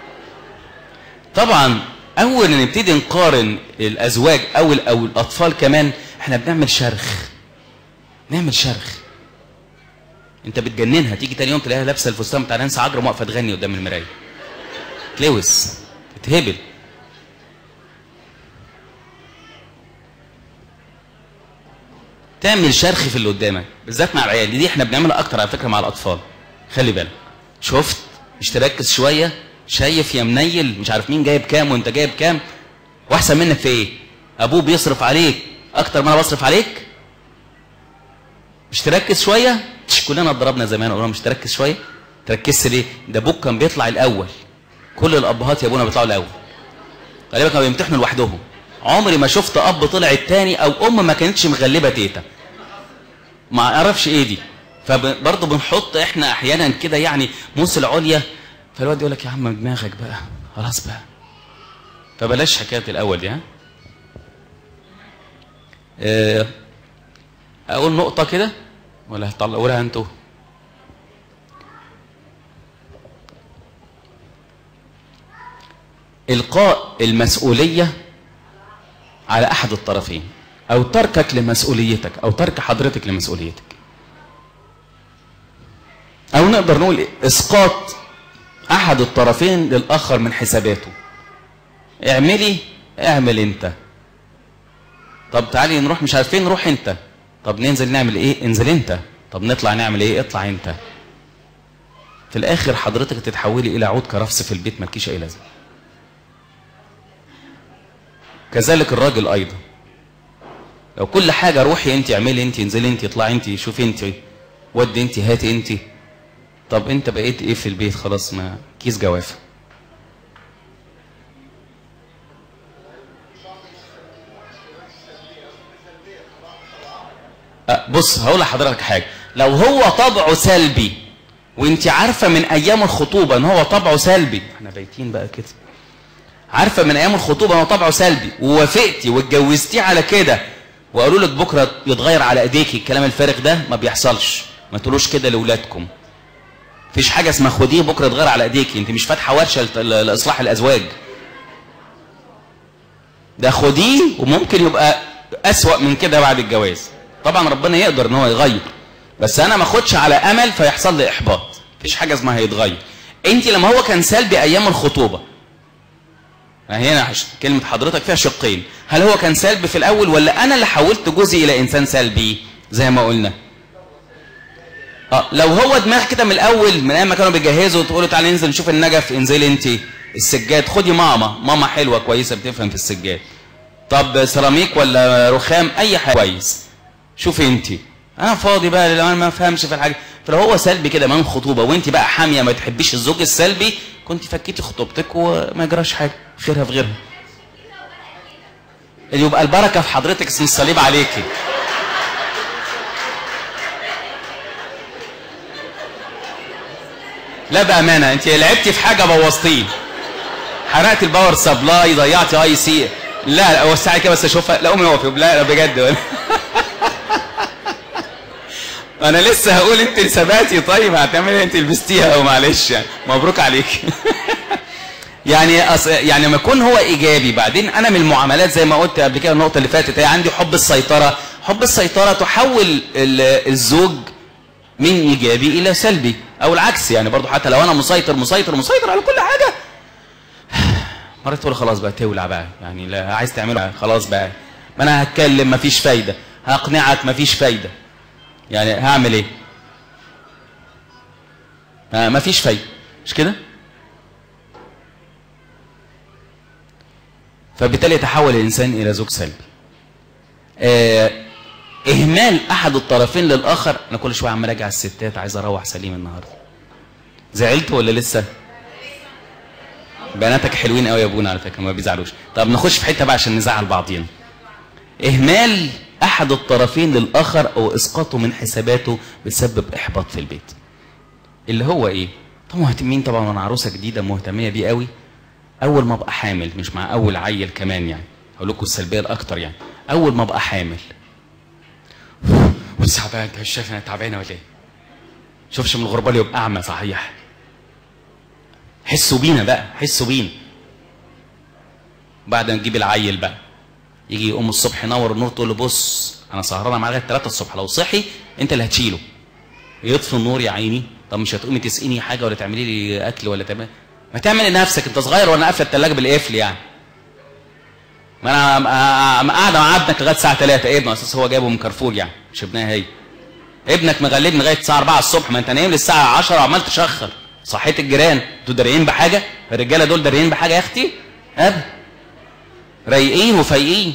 طبعا اول ما نبتدي نقارن الازواج او او الاطفال كمان احنا بنعمل شرخ نعمل شرخ انت بتجننها تيجي تاني يوم تلاقيها لابسه الفستان بتاع نانسي عجرم واقفه تغني قدام المرايه تلوث تتهبل تعمل شرخ في اللي قدامك بالذات مع العيال دي احنا بنعملها اكتر على فكره مع الاطفال خلي بالك شفت مش تركز شويه شايف يا منيل مش عارف مين جايب كام وانت جايب كام واحسن منك في ايه ابوه بيصرف عليك اكتر ما انا بصرف عليك مش تركز شويه مش كلنا اتضربنا زمان قلنا مش تركز شويه تركزت ليه ده ابوك كان بيطلع الاول كل الابهات يا ابونا بيطلعوا الاول غالبا كانوا بيمتحنوا لوحدهم عمري ما شفت اب طلع التاني او ام ما كانتش مغلبه تيتا ما اعرفش ايه دي فبرضه بنحط احنا احيانا كده يعني موس العليا فالواد يقول لك يا عم دماغك بقى خلاص بقى فبلاش حكايه الاول دي ها اه اقول نقطه كده ولا هتطلعوها انتوا القاء المسؤوليه على احد الطرفين او تركك لمسؤوليتك او ترك حضرتك لمسؤوليتك او نقدر نقول اسقاط احد الطرفين للاخر من حساباته اعملي اعمل انت طب تعالي نروح مش عارفين نروح انت طب ننزل نعمل ايه انزل انت طب نطلع نعمل ايه اطلع انت في الاخر حضرتك تتحولي الى عود كرفس في البيت مالكيش اي لازمه كذلك الراجل ايضا لو كل حاجه روحي انت اعملي انت انزلي انت اطلعي انت شوفي انت ودي انت هاتي انت طب انت بقيت ايه في البيت خلاص ما كيس جوافه بص هقول لحضرتك حاجه لو هو طبعه سلبي وانت عارفه من ايام الخطوبه ان هو طبعه سلبي احنا بايتين بقى كده عارفه من ايام الخطوبه ان هو طبعه سلبي ووافقتي واتجوزتيه على كده وقالوا لك بكره يتغير على ايديكي الكلام الفارغ ده ما بيحصلش ما تقولوش كده لاولادكم مفيش حاجه اسمها خديه بكره يتغير على ايديكي انت مش فاتحه ورشه لت- ل- لاصلاح الازواج ده خديه وممكن يبقى اسوأ من كده بعد الجواز طبعا ربنا يقدر ان هو يغير بس انا ما اخدش على امل فيحصل لي احباط مفيش حاجه اسمها هيتغير انت لما هو كان سلبي ايام الخطوبه هنا عش- كلمة حضرتك فيها شقين هل هو كان سلبي في الأول ولا أنا اللي حولت جوزي إلى إنسان سلبي زي ما قلنا اه لو هو دماغ كده من الأول من أيام ما كانوا بيجهزوا تقولوا تعالى ننزل نشوف النجف انزلي أنت السجاد خدي ماما ماما حلوة كويسة بتفهم في السجاد طب سيراميك ولا رخام أي حاجة كويس شوفي أنت أنا فاضي بقى لو أنا ما فهمش في الحاجة فلو هو سلبي كده من خطوبة وأنت بقى حامية ما تحبيش الزوج السلبي كنت فكيتي خطوبتك وما يجراش حاجة خيرها في غيرها اللي يبقى البركة في حضرتك اسم الصليب عليكي لا بأمانة انت لعبتي في حاجة بوظتيه حرقت الباور سبلاي ضيعتي اي سي لا لا وسعي كده بس اشوفها لا قومي اقفي لا لا بجد انا لسه هقول انت ثباتي طيب هتعملي انت لبستيها او معلش يعني مبروك عليك يعني أص... يعني لما يكون هو ايجابي بعدين انا من المعاملات زي ما قلت قبل كده النقطه اللي فاتت هي عندي حب السيطره حب السيطره تحول ال- الزوج من ايجابي الى سلبي او العكس يعني برضو حتى لو انا مسيطر مسيطر مسيطر على كل حاجه مرات تقول خلاص بقى تولع بقى يعني لا عايز تعمله خلاص بقى ما انا هتكلم مفيش فايده هقنعك مفيش فايده يعني هعمل ايه آه مفيش فايده مش كده فبالتالي يتحول الانسان الى زوج سلبي آه اهمال احد الطرفين للاخر انا كل شويه عمال اراجع الستات عايز اروح سليم النهارده زعلت ولا لسه بناتك حلوين قوي يا ابونا على فكره ما بيزعلوش طب نخش في حته بقى عشان نزعل بعضينا اهمال احد الطرفين للاخر او اسقاطه من حساباته بيسبب احباط في البيت اللي هو ايه طبعا مهتمين طبعا وانا عروسه جديده مهتميه بيه قوي اول ما ابقى حامل مش مع اول عيل كمان يعني هقول لكم السلبيه الاكتر يعني اول ما ابقى حامل والتعبان انت مش شايف انا تعبانه ولا ايه شوفش من الغربال يبقى اعمى صحيح حسوا بينا بقى حسوا بينا بعد ما نجيب العيل بقى يجي يقوم الصبح ينور النور تقول له بص انا سهرانه معاه لغايه 3 الصبح لو صحي انت اللي هتشيله يطفي النور يا عيني طب مش هتقومي تسقيني حاجه ولا تعملي لي اكل ولا تعمل ما تعمل لنفسك انت صغير وانا قافله الثلاجه بالقفل يعني ما انا أنا قاعده مع ابنك لغايه الساعه 3 ابنه اساس هو جايبه من كارفور يعني مش ابنها هي ابنك مغلبني لغايه الساعه 4 الصبح ما انت نايم للساعه 10 وعمال تشخر صحيت الجيران انتوا داريين بحاجه الرجاله دول داريين بحاجه يا اختي ابدا رايقين وفايقين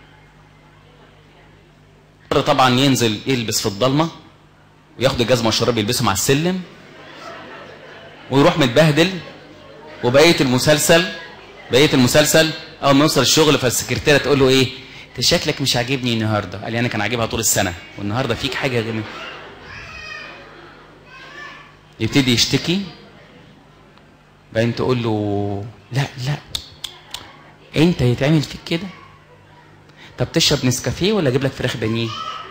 طبعا ينزل يلبس في الضلمه وياخد الجزمه والشراب يلبسهم على السلم ويروح متبهدل وبقيه المسلسل بقيه المسلسل اول ما يوصل الشغل فالسكرتيره تقول له ايه انت شكلك مش عاجبني النهارده قال لي انا كان عاجبها طول السنه والنهارده فيك حاجه غير يبتدي يشتكي بعدين تقول له لا لا انت يتعمل فيك كده طب تشرب نسكافيه ولا اجيب لك فراخ بانيه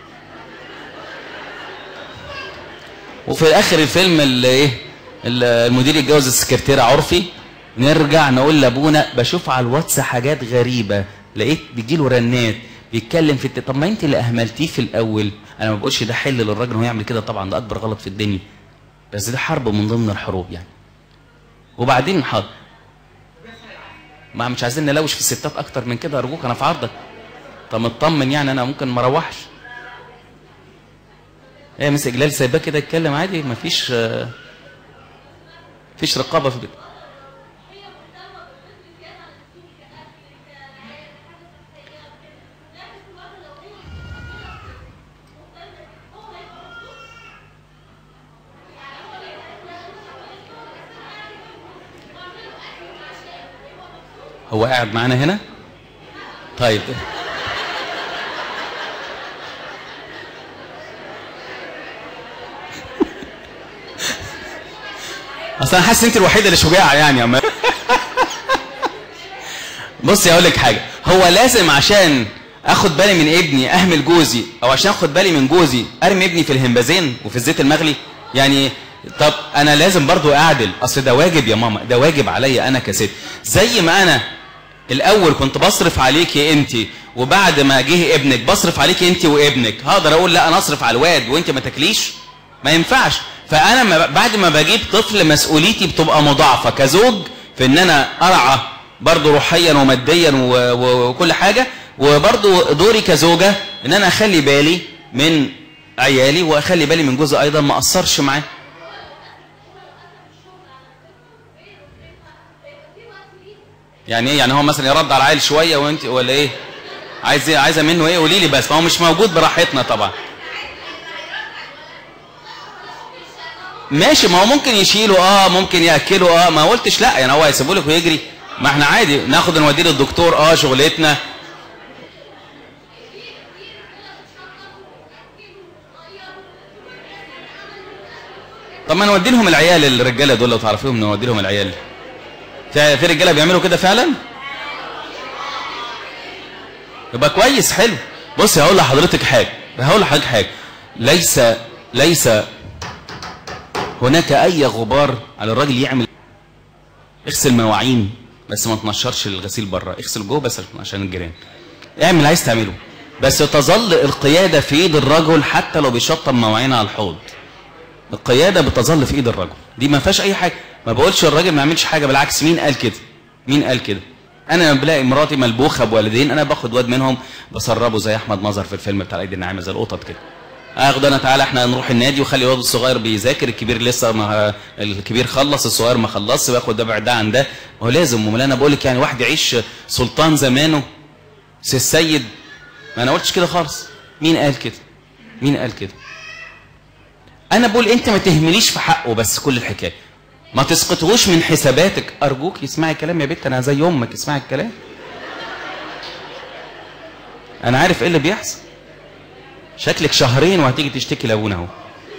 وفي اخر الفيلم اللي ايه المدير يتجوز السكرتيره عرفي نرجع نقول لابونا بشوف على الواتس حاجات غريبه لقيت بيجيله رنات بيتكلم في الت... طب ما انت اللي اهملتيه في الاول انا ما بقولش ده حل للراجل انه يعمل كده طبعا ده اكبر غلط في الدنيا بس ده حرب من ضمن الحروب يعني وبعدين حاضر ما مش عايزين نلوش في الستات اكتر من كده ارجوك انا في عرضك طب اطمن يعني انا ممكن ما اروحش ايه مس اجلال سايباه كده يتكلم عادي مفيش آه مفيش رقابه في البيت هو قاعد معانا هنا طيب اصل انا حاسس انت الوحيده اللي شجاعه يعني يا عم بصي اقول لك حاجه هو لازم عشان اخد بالي من ابني اهمل جوزي او عشان اخد بالي من جوزي ارمي ابني في الهمبازين وفي الزيت المغلي يعني طب انا لازم برضو اعدل اصل ده واجب يا ماما ده واجب عليا انا كست زي ما انا الاول كنت بصرف عليكي انت وبعد ما جه ابنك بصرف عليكي انت وابنك هقدر اقول لا انا اصرف على الواد وانت ما تاكليش ما ينفعش فانا ما بعد ما بجيب طفل مسؤوليتي بتبقى مضاعفه كزوج في ان انا ارعى برضه روحيا وماديا و- و- وكل حاجه وبرضه دوري كزوجه ان انا اخلي بالي من عيالي واخلي بالي من جوزي ايضا ما اقصرش معاه يعني ايه يعني هو مثلا يرد على العيل شويه وانت ولا ايه عايز ايه عايزه منه ايه قولي لي بس ما هو مش موجود براحتنا طبعا ماشي ما هو ممكن يشيله اه ممكن ياكله اه ما قلتش لا يعني هو هيسيبه لك ويجري ما احنا عادي ناخد نوديه للدكتور اه شغلتنا طب ما نودي لهم العيال الرجاله دول لو تعرفيهم نودي لهم العيال في في رجاله بيعملوا كده فعلا يبقى كويس حلو بص هقول لحضرتك حاجه هقول لحضرتك حاجه ليس ليس هناك اي غبار على الراجل يعمل اغسل مواعين بس ما تنشرش الغسيل بره اغسل جوه بس عشان الجيران اعمل عايز تعمله بس تظل القياده في ايد الرجل حتى لو بيشطب مواعين على الحوض القياده بتظل في ايد الرجل دي ما فيهاش اي حاجه ما بقولش الراجل ما يعملش حاجه بالعكس مين قال كده مين قال كده انا لما بلاقي مراتي ملبوخه بوالدين انا باخد واد منهم بسربه زي احمد مظهر في الفيلم بتاع الايدي الناعمه زي القطط كده اخد انا تعالى احنا نروح النادي وخلي الواد الصغير بيذاكر الكبير لسه ما الكبير خلص الصغير ما خلصش باخد ده بعد ده عن ده هو لازم امال انا بقول لك يعني واحد يعيش سلطان زمانه سي السيد ما انا قلتش كده خالص مين قال كده مين قال كده انا بقول انت ما تهمليش في حقه بس كل الحكايه ما تسقطهوش من حساباتك ارجوك اسمعي كلام يا بنت انا زي امك اسمعي الكلام انا عارف ايه اللي بيحصل شكلك شهرين وهتيجي تشتكي لابونا اهو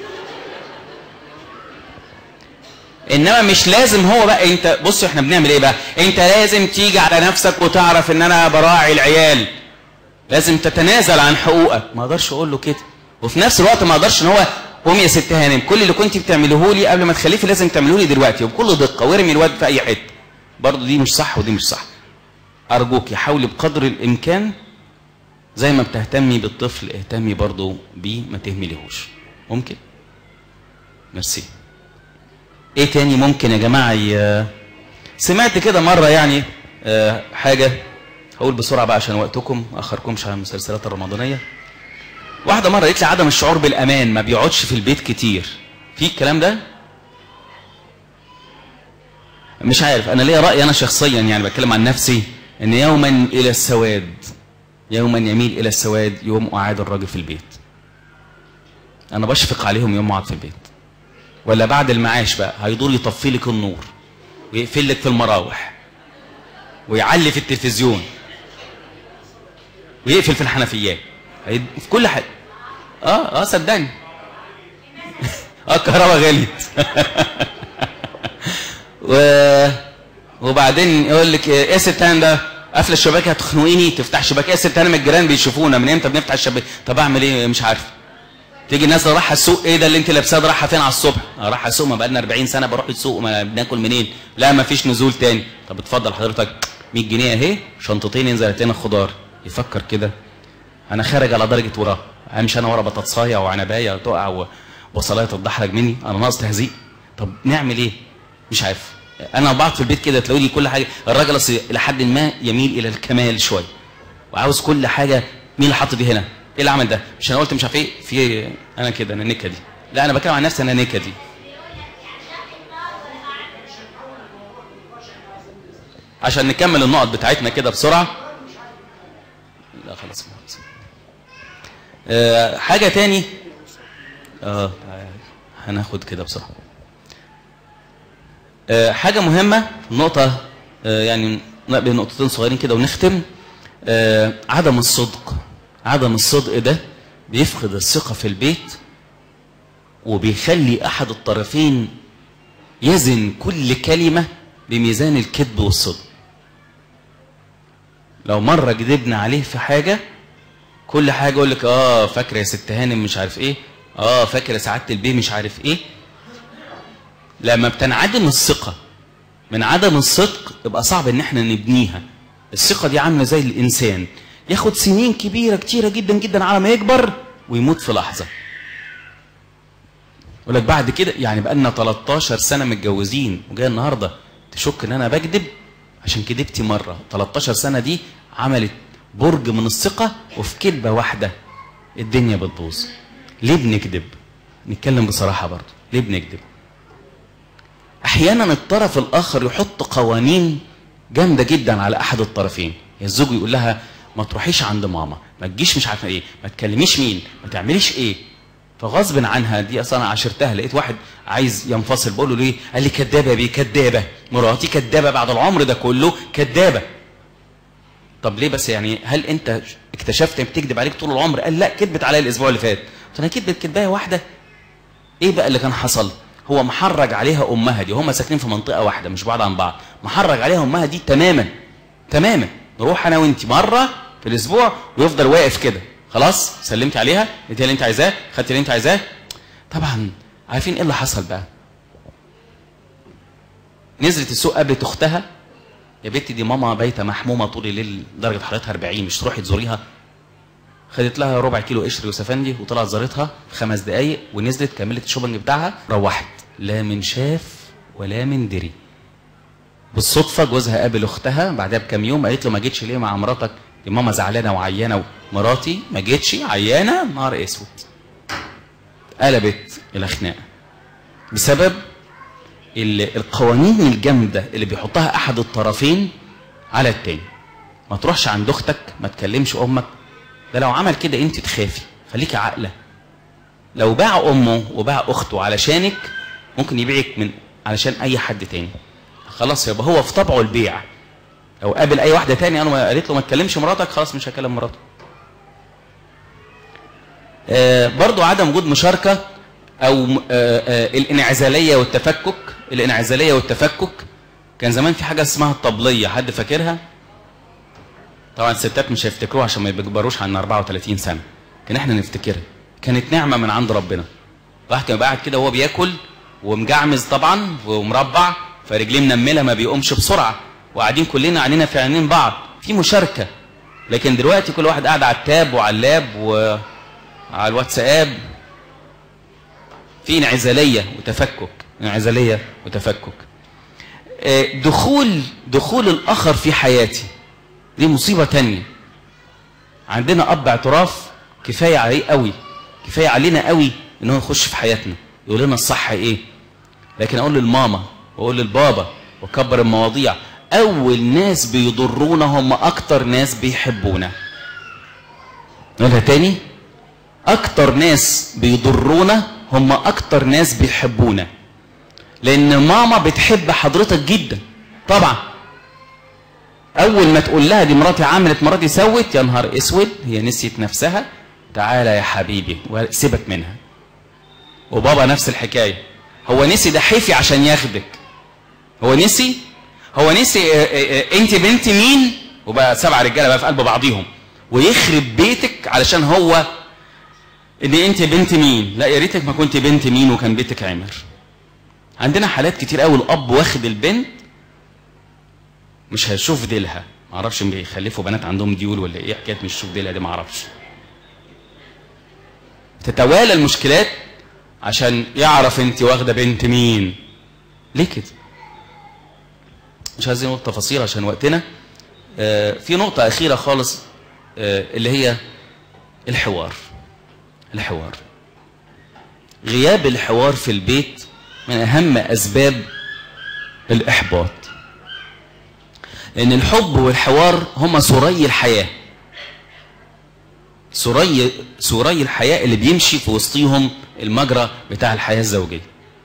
انما مش لازم هو بقى انت بص احنا بنعمل ايه بقى انت لازم تيجي على نفسك وتعرف ان انا براعي العيال لازم تتنازل عن حقوقك ما اقدرش اقول له كده وفي نفس الوقت ما اقدرش ان هو قومي يا ست هانم كل اللي كنت بتعملوه لي قبل ما تخلفي لازم تعملوه لي دلوقتي وبكل دقه وارمي الواد في اي حته برضه دي مش صح ودي مش صح ارجوك حاولي بقدر الامكان زي ما بتهتمي بالطفل اهتمي برضه بيه ما تهمليهوش ممكن ميرسي ايه تاني ممكن يا جماعه ي... سمعت كده مره يعني آه حاجه هقول بسرعه بقى عشان وقتكم ما اخركمش على المسلسلات الرمضانيه واحده مره قالت لي عدم الشعور بالامان ما بيقعدش في البيت كتير في الكلام ده مش عارف انا ليا راي انا شخصيا يعني بتكلم عن نفسي ان يوما الى السواد يوما يميل الى السواد يوم اعاد الراجل في البيت انا بشفق عليهم يوم اقعد في البيت ولا بعد المعاش بقى هيدور يطفي لك النور ويقفل لك في المراوح ويعلي في التلفزيون ويقفل في الحنفيات هيد... في كل حاجه اه اه صدقني اه الكهرباء غليت و... وبعدين يقول لك ايه ستان ده قافله الشباك هتخنقيني تفتح شباك ايه ستان من الجيران بيشوفونا من امتى بنفتح الشباك طب اعمل ايه مش عارف تيجي الناس رايحه السوق ايه ده اللي انت لابساه ده رايحه فين على الصبح اه رايحه السوق ما بقالنا 40 سنه بروح السوق ما بناكل منين لا ما فيش نزول تاني طب اتفضل حضرتك 100 جنيه اهي شنطتين ينزل هات لنا خضار يفكر كده انا خارج على درجه وراه امشي انا ورا بطاطسايه وعنبايه تقع و- وبصلايه تتدحرج مني انا ناقص تهزيق طب نعمل ايه مش عارف انا بقعد في البيت كده تلاقوا لي كل حاجه الراجل اصل الى حد ما يميل الى الكمال شويه وعاوز كل حاجه مين اللي حط دي هنا ايه اللي عمل ده مش انا قلت مش عارف ايه في انا كده انا نكدي لا انا بتكلم عن نفسي انا نكدي عشان نكمل النقط بتاعتنا كده بسرعه لا خلاص خلاص آه حاجه تاني اه هناخد كده بسرعه آه حاجه مهمه نقطه آه يعني نقبل نقطتين صغيرين كده ونختم آه عدم الصدق عدم الصدق ده بيفقد الثقه في البيت وبيخلي احد الطرفين يزن كل كلمه بميزان الكذب والصدق لو مرة كذبنا عليه في حاجة كل حاجه يقول لك اه فاكره يا ست هانم مش عارف ايه اه فاكره سعاده البيه مش عارف ايه لما بتنعدم الثقه من عدم الصدق يبقى صعب ان احنا نبنيها الثقه دي عامله زي الانسان ياخد سنين كبيره كتيره جدا جدا على ما يكبر ويموت في لحظه يقول لك بعد كده يعني بقى لنا 13 سنه متجوزين وجاي النهارده تشك ان انا بكذب عشان كدبتي مره 13 سنه دي عملت برج من الثقه وفي كذبه واحده الدنيا بتبوظ ليه بنكذب نتكلم بصراحه برضه ليه بنكذب احيانا الطرف الاخر يحط قوانين جامده جدا على احد الطرفين الزوج يقول لها ما تروحيش عند ماما ما تجيش مش عارفه ايه ما تكلميش مين ما تعمليش ايه فغصب عنها دي اصلا انا عاشرتها لقيت واحد عايز ينفصل بقول له ليه قال لي كدابه يا بيه كدابه مراتي كدابه بعد العمر ده كله كدابه طب ليه بس يعني هل انت اكتشفت ان بتكذب عليك طول العمر قال لا كذبت عليا الاسبوع اللي فات قلت انا كذبت كدبايه واحده ايه بقى اللي كان حصل هو محرج عليها امها دي هم ساكنين في منطقه واحده مش بعاد عن بعض محرج عليها امها دي تماما تماما نروح انا وانت مره في الاسبوع ويفضل واقف كده خلاص سلمتي عليها اديتي اللي انت عايزاه خدتي اللي انت عايزاه طبعا عارفين ايه اللي حصل بقى نزلت السوق قابلت اختها يا بنتي دي ماما بايته محمومه طول الليل درجه حرارتها 40 مش تروحي تزوريها خدت لها ربع كيلو قشر وسفندي وطلعت زارتها في خمس دقايق ونزلت كملت الشوبنج بتاعها روحت لا من شاف ولا من دري بالصدفه جوزها قابل اختها بعدها بكام يوم قالت له ما جيتش ليه مع مراتك دي ماما زعلانه وعيانه ومراتي ما جيتش عيانه نهار اسود قلبت الى خناقه بسبب ال- القوانين الجامده اللي بيحطها احد الطرفين على التاني ما تروحش عند اختك ما تكلمش امك ده لو عمل كده انت تخافي خليكي عاقله لو باع امه وباع اخته علشانك ممكن يبيعك من علشان اي حد تاني خلاص يبقى هو في طبعه البيع لو قابل اي واحده تاني انا ما- قالت له ما تكلمش مراتك خلاص مش هكلم مراته آه برضو عدم وجود مشاركه او م- آه آه الانعزاليه والتفكك الانعزاليه والتفكك كان زمان في حاجه اسمها الطبليه حد فاكرها طبعا الستات مش هيفتكروها عشان ما يكبروش عن 34 سنه كان احنا نفتكرها كانت نعمه من عند ربنا الواحد كان يبقى قاعد كده وهو بياكل ومجعمز طبعا ومربع فرجليه منمله ما بيقومش بسرعه وقاعدين كلنا عينينا في عينين بعض في مشاركه لكن دلوقتي كل واحد قاعد على التاب وعلى اللاب وعلى الواتساب في انعزاليه وتفكك انعزاليه وتفكك آه، دخول دخول الاخر في حياتي دي مصيبه تانية عندنا اب اعتراف كفايه عليه قوي كفايه علينا قوي ان هو يخش في حياتنا يقول لنا الصح ايه لكن اقول للماما واقول للبابا واكبر المواضيع اول ناس بيضرونا هم اكتر ناس بيحبونا نقولها تاني اكتر ناس بيضرونا هم اكتر ناس بيحبونا لان ماما بتحب حضرتك جدا طبعا اول ما تقول لها دي مراتي عملت مراتي سوت يا نهار اسود هي نسيت نفسها تعالى يا حبيبي وسيبك منها وبابا نفس الحكايه هو نسي ده حفي عشان ياخدك هو نسي هو نسي آه، آه، آه، انت بنت مين وبقى سبع رجاله بقى في قلب بعضيهم ويخرب بيتك علشان هو ان انت بنت مين لا يا ريتك ما كنت بنت مين وكان بيتك عمر عندنا حالات كتير قوي الاب واخد البنت مش هيشوف ديلها ما اعرفش بيخلفوا بنات عندهم ديول ولا ايه حكايه مش شوف ديلها دي ما اعرفش تتوالى المشكلات عشان يعرف انت واخده بنت مين ليه كده مش عايزين نقول تفاصيل عشان وقتنا آه في نقطه اخيره خالص آه اللي هي الحوار الحوار غياب الحوار في البيت من اهم اسباب الاحباط لان الحب والحوار هما سري الحياه سري سري الحياه اللي بيمشي في وسطيهم المجرى بتاع الحياه الزوجيه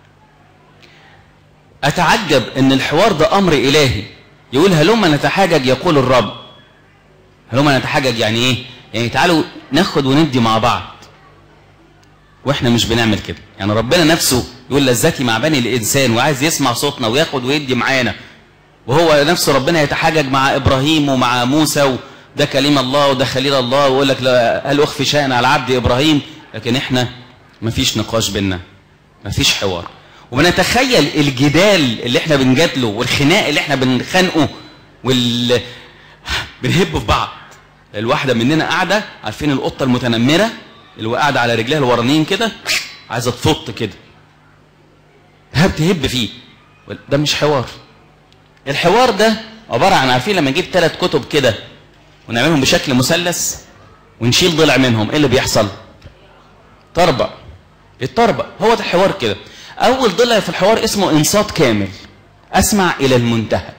اتعجب ان الحوار ده امر الهي يقول هلما نتحاجج يقول الرب هلما نتحاجج يعني ايه يعني تعالوا ناخد وندي مع بعض واحنا مش بنعمل كده يعني ربنا نفسه يقول لذتي مع بني الانسان وعايز يسمع صوتنا وياخد ويدي معانا وهو نفسه ربنا يتحاجج مع ابراهيم ومع موسى ده كليم الله وده خليل الله ويقول لك لا هل اخفي شيئا على عبد ابراهيم لكن احنا مفيش نقاش بينا مفيش حوار وبنتخيل الجدال اللي احنا بنجادله والخناق اللي احنا بنخانقه وال بنهب في بعض الواحده مننا قاعده عارفين القطه المتنمره اللي هو قاعده على رجليها الورانيين كده عايزه تفط كده هب تهب فيه ده مش حوار الحوار ده عباره عن عارفين لما نجيب ثلاث كتب كده ونعملهم بشكل مثلث ونشيل ضلع منهم ايه اللي بيحصل طربق الطربق هو ده الحوار كده اول ضلع في الحوار اسمه انصات كامل اسمع الى المنتهى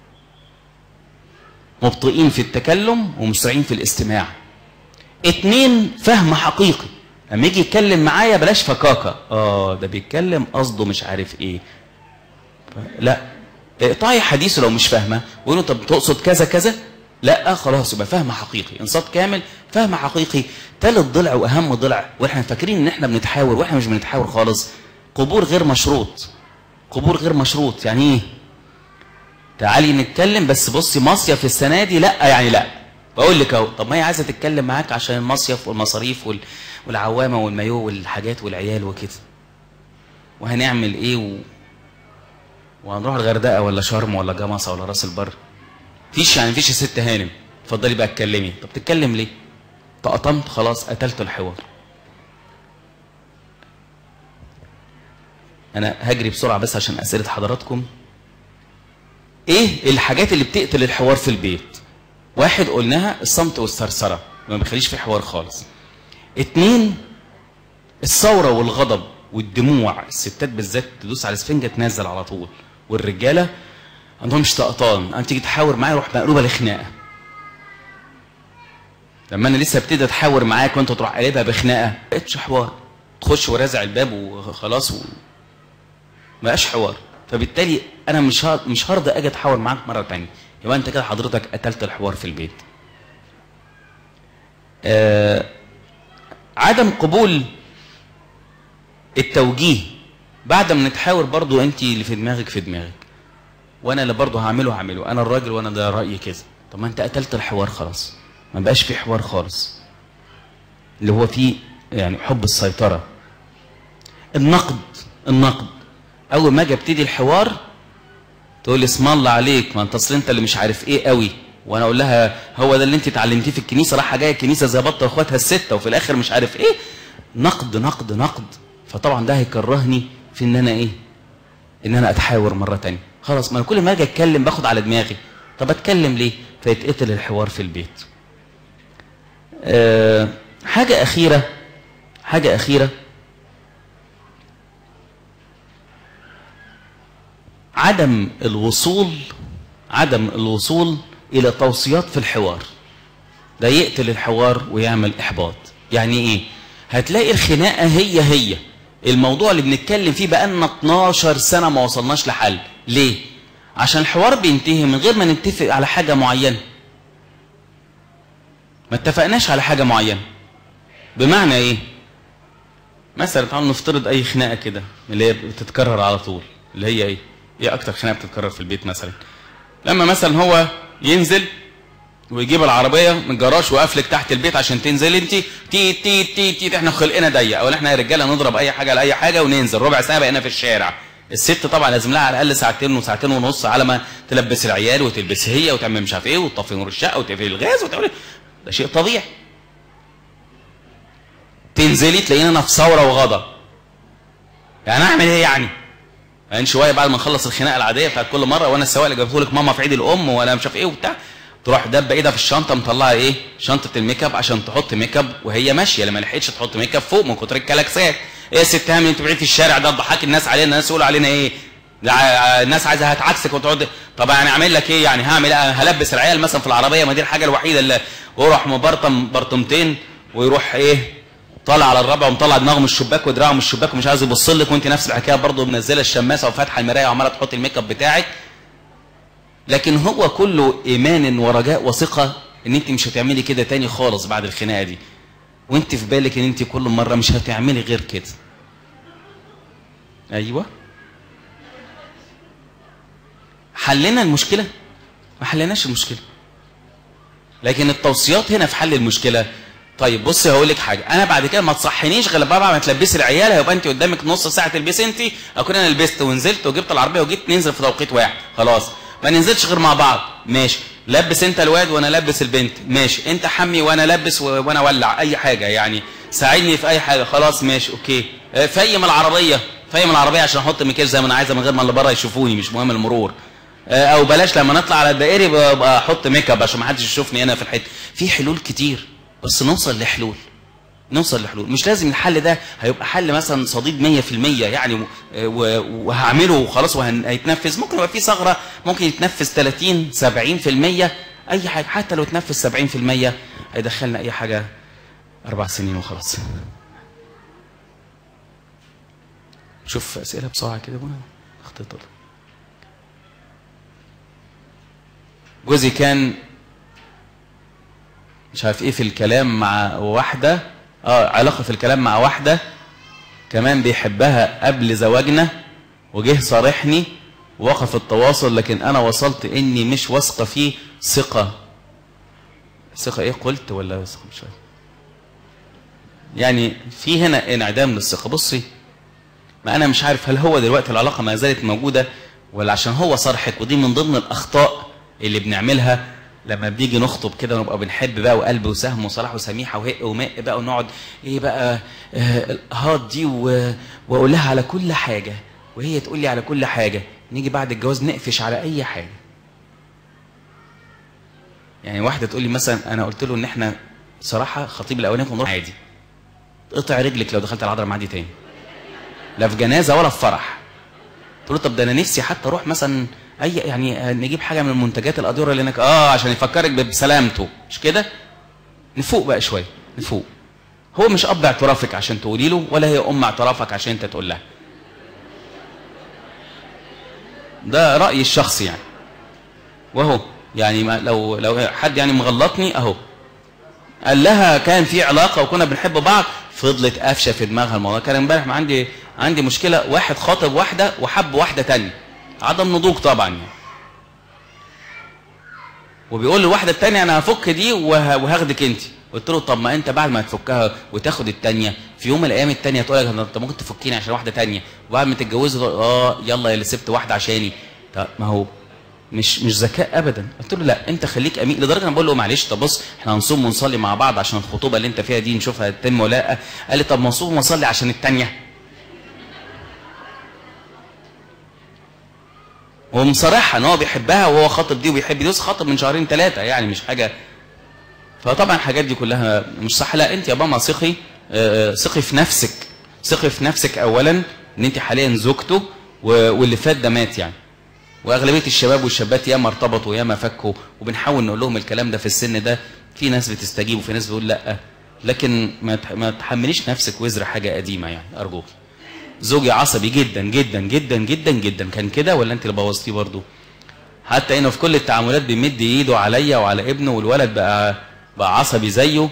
مبطئين في التكلم ومسرعين في الاستماع اتنين فهم حقيقي لما يجي يتكلم معايا بلاش فكاكه اه ده بيتكلم قصده مش عارف ايه لا اقطعي حديثه لو مش فاهمه وقولوا طب تقصد كذا كذا لا خلاص يبقى فهم حقيقي انصات كامل فهم حقيقي ثالث ضلع واهم ضلع واحنا فاكرين ان احنا بنتحاور واحنا مش بنتحاور خالص قبول غير مشروط قبول غير مشروط يعني ايه تعالي نتكلم بس بصي مصيف السنه دي لا يعني لا بقول لك اهو طب ما هي عايزه تتكلم معاك عشان المصيف والمصاريف وال... والعوامه والمايو والحاجات والعيال وكده وهنعمل ايه و... وهنروح الغردقه ولا شرم ولا جمصه ولا راس البر فيش يعني فيش ست هانم اتفضلي بقى اتكلمي طب تتكلم ليه تقطمت خلاص قتلت الحوار انا هجري بسرعه بس عشان اسئله حضراتكم ايه الحاجات اللي بتقتل الحوار في البيت واحد قلناها الصمت والثرثره ما بيخليش في حوار خالص اتنين الثوره والغضب والدموع الستات بالذات تدوس على السفنجه تنزل على طول والرجاله عندهمش طقطان انا تيجي تحاور معايا روح مقلوبه لخناقه لما انا لسه ابتدي اتحاور معاك وانت تروح قلبها بخناقه بقتش حوار تخش ورازع الباب وخلاص و... ما بقاش حوار فبالتالي انا مش ه... مش هرضى اجي اتحاور معاك مره ثانيه يبقى انت كده حضرتك قتلت الحوار في البيت آه... عدم قبول التوجيه بعد ما نتحاور برضو انت اللي في دماغك في دماغك وانا اللي برضو هعمله هعمله انا الراجل وانا ده رايي كده طب ما انت قتلت الحوار خلاص ما بقاش في حوار خالص اللي هو فيه يعني حب السيطره النقد النقد اول ما اجي ابتدي الحوار تقول لي اسم الله عليك ما انت اصل انت اللي مش عارف ايه قوي وانا اقول لها هو ده اللي انت اتعلمتيه في الكنيسه رايحه جايه الكنيسه زي بطه اخواتها السته وفي الاخر مش عارف ايه نقد نقد نقد فطبعا ده هيكرهني في ان انا ايه ان انا اتحاور مره تانية خلاص ما انا كل ما اجي اتكلم باخد على دماغي طب اتكلم ليه فيتقتل الحوار في البيت أه حاجه اخيره حاجه اخيره عدم الوصول عدم الوصول الى توصيات في الحوار ده يقتل الحوار ويعمل احباط يعني ايه هتلاقي الخناقه هي هي الموضوع اللي بنتكلم فيه بقالنا 12 سنه ما وصلناش لحل ليه عشان الحوار بينتهي من غير ما نتفق على حاجه معينه ما اتفقناش على حاجه معينه بمعنى ايه مثلا تعالوا نفترض اي خناقه كده اللي هي بتتكرر على طول اللي هي ايه ايه اكتر خناقه بتتكرر في البيت مثلا لما مثلا هو ينزل ويجيب العربيه من الجراج وقفلك تحت البيت عشان تنزل انت تي تي تي تي احنا خلقنا ضيق او احنا يا رجاله نضرب اي حاجه لاي حاجه وننزل ربع ساعه بقينا في الشارع الست طبعا لازم لها على الاقل ساعتين وساعتين ونص على ما تلبس العيال وتلبس هي وتعمل مش عارف ايه وتطفي نور الشقه وتقفل الغاز وتعمل ده شيء طبيعي تنزلي تلاقينا انا في ثوره وغضب يعني اعمل ايه يعني يعني شويه بعد ما نخلص الخناقه العاديه بتاعت كل مره وانا السواق اللي جابته لك ماما في عيد الام وانا مش عارف ايه وبتاع تروح دبه ايدها في الشنطه مطلعه ايه شنطه الميك اب عشان تحط ميك اب وهي ماشيه لما لحقتش تحط ميك اب فوق من كتر الكلاكسات ايه يا ست هامي انت بعيد في الشارع ده تضحك الناس علينا الناس يقولوا علينا ايه ده الناس عايزه هتعكسك وتقعد طب يعني اعمل لك ايه يعني هعمل ايه هلبس العيال مثلا في العربيه ما دي الحاجه الوحيده اللي واروح مبرطم برطمتين ويروح ايه طالع على الرابع ومطلع دماغه من الشباك ودراعه من الشباك ومش عايز يبص لك وانت نفس الحكايه برضه منزله الشماسه وفاتحه المرايه وعماله تحط الميك اب بتاعك لكن هو كله ايمان ورجاء وثقه ان انت مش هتعملي كده تاني خالص بعد الخناقه دي وانت في بالك ان انت كل مره مش هتعملي غير كده ايوه حلنا المشكله ما حلناش المشكله لكن التوصيات هنا في حل المشكله طيب بصي هقول لك حاجه انا بعد كده ما تصحنيش غير بعد ما تلبسي العيال هيبقى انت قدامك نص ساعه تلبسي انت اكون انا لبست ونزلت وجبت العربيه وجيت ننزل في توقيت واحد خلاص ما ننزلش غير مع بعض ماشي لبس انت الواد وانا لبس البنت ماشي انت حمي وانا لبس و... وانا ولع اي حاجه يعني ساعدني في اي حاجه خلاص ماشي اوكي اه، فيم العربيه فيم العربيه عشان احط مكياج زي ما انا عايزه من غير ما اللي بره يشوفوني مش مهم المرور اه، او بلاش لما نطلع على الدائري ببقى احط ميك اب عشان ما حدش يشوفني هنا في الحته في حلول كتير بس نوصل لحلول نوصل لحلول مش لازم الحل ده هيبقى حل مثلا صديد 100% يعني و- و- وهعمله وخلاص وهيتنفذ ممكن يبقى في ثغره ممكن يتنفذ 30 70% اي حاجه حتى لو اتنفذ 70% هيدخلنا اي حاجه اربع سنين وخلاص شوف اسئله بسرعه كده بقى اختصر جوزي كان مش عارف ايه في الكلام مع واحدة اه علاقة في الكلام مع واحدة كمان بيحبها قبل زواجنا وجه صارحني وقف التواصل لكن انا وصلت اني مش واثقة فيه ثقة ثقة ايه قلت ولا ثقة مش عارف يعني في هنا انعدام للثقة بصي ما انا مش عارف هل هو دلوقتي العلاقة ما زالت موجودة ولا عشان هو صرحك ودي من ضمن الاخطاء اللي بنعملها لما بنيجي نخطب كده ونبقى بنحب بقى وقلب وسهم وصلاح وسميحه وهق وماء بقى ونقعد ايه بقى آه الهات دي و- واقول لها على كل حاجه وهي تقول لي على كل حاجه نيجي بعد الجواز نقفش على اي حاجه يعني واحده تقول لي مثلا انا قلت له ان احنا صراحه خطيب الاولاني كنا نروح عادي قطع رجلك لو دخلت العذراء معادي تاني لا في جنازه ولا في فرح قلت له طب ده انا نفسي حتى اروح مثلا اي يعني آه، نجيب حاجه من المنتجات الادوره اللي هناك اه عشان يفكرك بسلامته مش كده نفوق بقى شويه نفوق هو مش اب اعترافك عشان تقولي له ولا هي ام اعترافك عشان انت تقول لها ده رايي الشخصي يعني وهو يعني ما لو لو حد يعني مغلطني اهو قال لها كان في علاقه وكنا بنحب بعض فضلت قافشه في دماغها الموضوع كان امبارح ما عندي عندي مشكله واحد خاطب واحده وحب واحده تانية عدم نضوج طبعا يعني وبيقول للواحده التانية انا هفك دي وه- وهاخدك انت قلت له طب ما انت بعد ما تفكها وتاخد التانية في يوم من الايام التانية تقول لك انت ممكن تفكيني عشان واحده تانية وبعد ما تتجوزوا تقول اه يلا يا اللي سبت واحده عشاني طب ما هو مش مش ذكاء ابدا قلت له لا انت خليك امين لدرجه انا بقول له معلش طب بص احنا هنصوم ونصلي مع بعض عشان الخطوبه اللي انت فيها دي نشوفها تتم ولا لا قال لي طب ما نصوم ونصلي عشان التانية هو مصرحها ان هو بيحبها وهو خاطب دي وبيحب دي بس خاطب من شهرين ثلاثه يعني مش حاجه فطبعا الحاجات دي كلها مش صح لا انت يا ماما ثقي آه، ثقي في نفسك ثقي في نفسك اولا ان انت حاليا زوجته و- واللي فات ده مات يعني واغلبيه الشباب والشابات ياما ارتبطوا ياما فكوا وبنحاول نقول لهم الكلام ده في السن ده في ناس بتستجيب وفي ناس بتقول لا لكن ما تح- ما تحمليش نفسك وزر حاجه قديمه يعني ارجوك زوجي عصبي جدا جدا جدا جدا جدا كان كده ولا انت اللي بوظتيه برضه حتى انه في كل التعاملات بيمد ايده عليا وعلى ابنه والولد بقى بقى عصبي زيه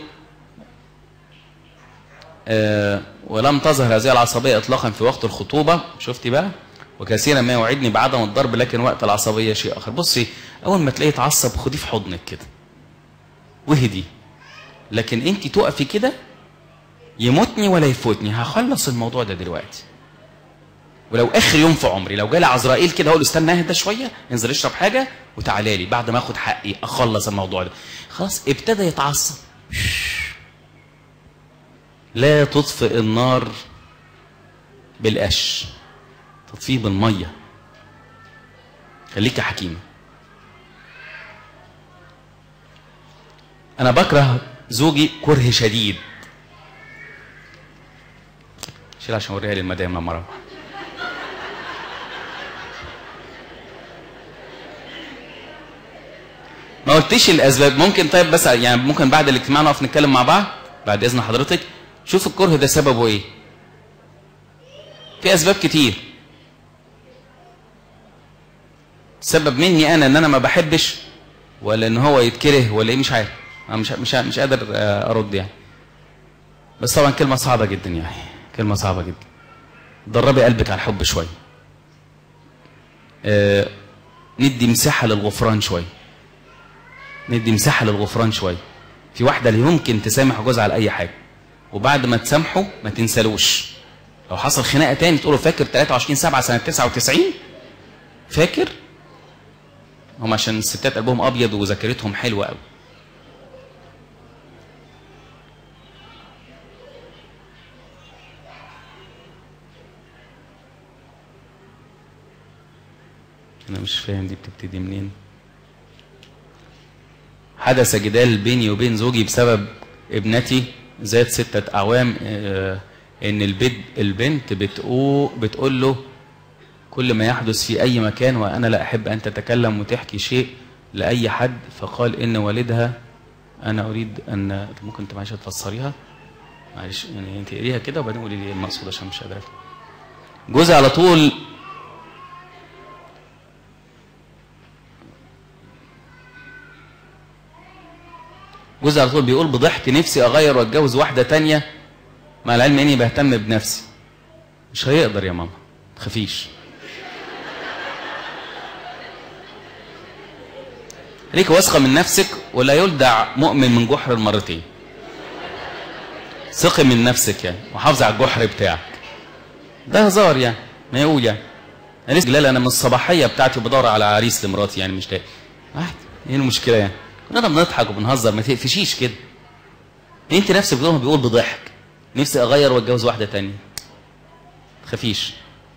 آه ولم تظهر هذه العصبية إطلاقا في وقت الخطوبة شفتي بقى وكثيرا ما يوعدني بعدم الضرب لكن وقت العصبية شيء آخر بصي أول ما تلاقيه يتعصب خديه في حضنك كده وهدي لكن أنت تقفي كده يموتني ولا يفوتني هخلص الموضوع ده دلوقتي ولو اخر يوم في عمري لو جالي عزرائيل كده اقول له استنى اهدى شويه انزل اشرب حاجه وتعالى لي بعد ما اخد حقي اخلص الموضوع ده خلاص ابتدى يتعصب لا تطفئ النار بالقش تطفيه بالميه خليك حكيمه انا بكره زوجي كره شديد شيل عشان اوريها للمدام لما اروح ما قلتش الاسباب ممكن طيب بس يعني ممكن بعد الاجتماع نقف نتكلم مع بعض بعد اذن حضرتك شوف الكره ده سببه ايه في اسباب كتير سبب مني انا ان انا ما بحبش ولا ان هو يتكره ولا ايه مش عارف انا مش مش مش قادر آه، ارد يعني بس طبعا كلمه صعبه جدا يعني كلمه صعبه جدا دربي قلبك على الحب شويه آه، ندي مساحه للغفران شويه ندي مساحه للغفران شويه في واحده لا يمكن تسامح جوزها على اي حاجه وبعد ما تسامحه ما تنسالوش لو حصل خناقه تاني تقولوا فاكر 23 7 سنه 99 فاكر هم عشان الستات قلبهم ابيض وذاكرتهم حلوه قوي انا مش فاهم دي بتبتدي منين حدث جدال بيني وبين زوجي بسبب ابنتي ذات ستة أعوام آه، إن البنت البنت بتقول بتقول له كل ما يحدث في أي مكان وأنا لا أحب أن تتكلم وتحكي شيء لأي حد فقال إن والدها أنا أريد أن ممكن أنت معلش تفسريها معلش يعني أنت قريها كده وبعدين قولي لي إيه المقصود عشان مش قادر أفهم. جوزي على طول جوزي على طول بيقول بضحك نفسي اغير واتجوز واحده تانية مع العلم اني بهتم بنفسي مش هيقدر يا ماما تخافيش ليك واثقه من نفسك ولا يلدع مؤمن من جحر المرتين ثقي من نفسك يعني وحافظي على الجحر بتاعك ده هزار يعني ما يقول يعني انا لسه جلال انا من الصباحيه بتاعتي بدور على عريس لمراتي يعني مش لاقي واحد ايه المشكله يعني كلنا بنضحك وبنهزر ما تقفشيش كده انت نفسك بتقول بيقول بضحك نفسي اغير واتجوز واحده تانية خفيش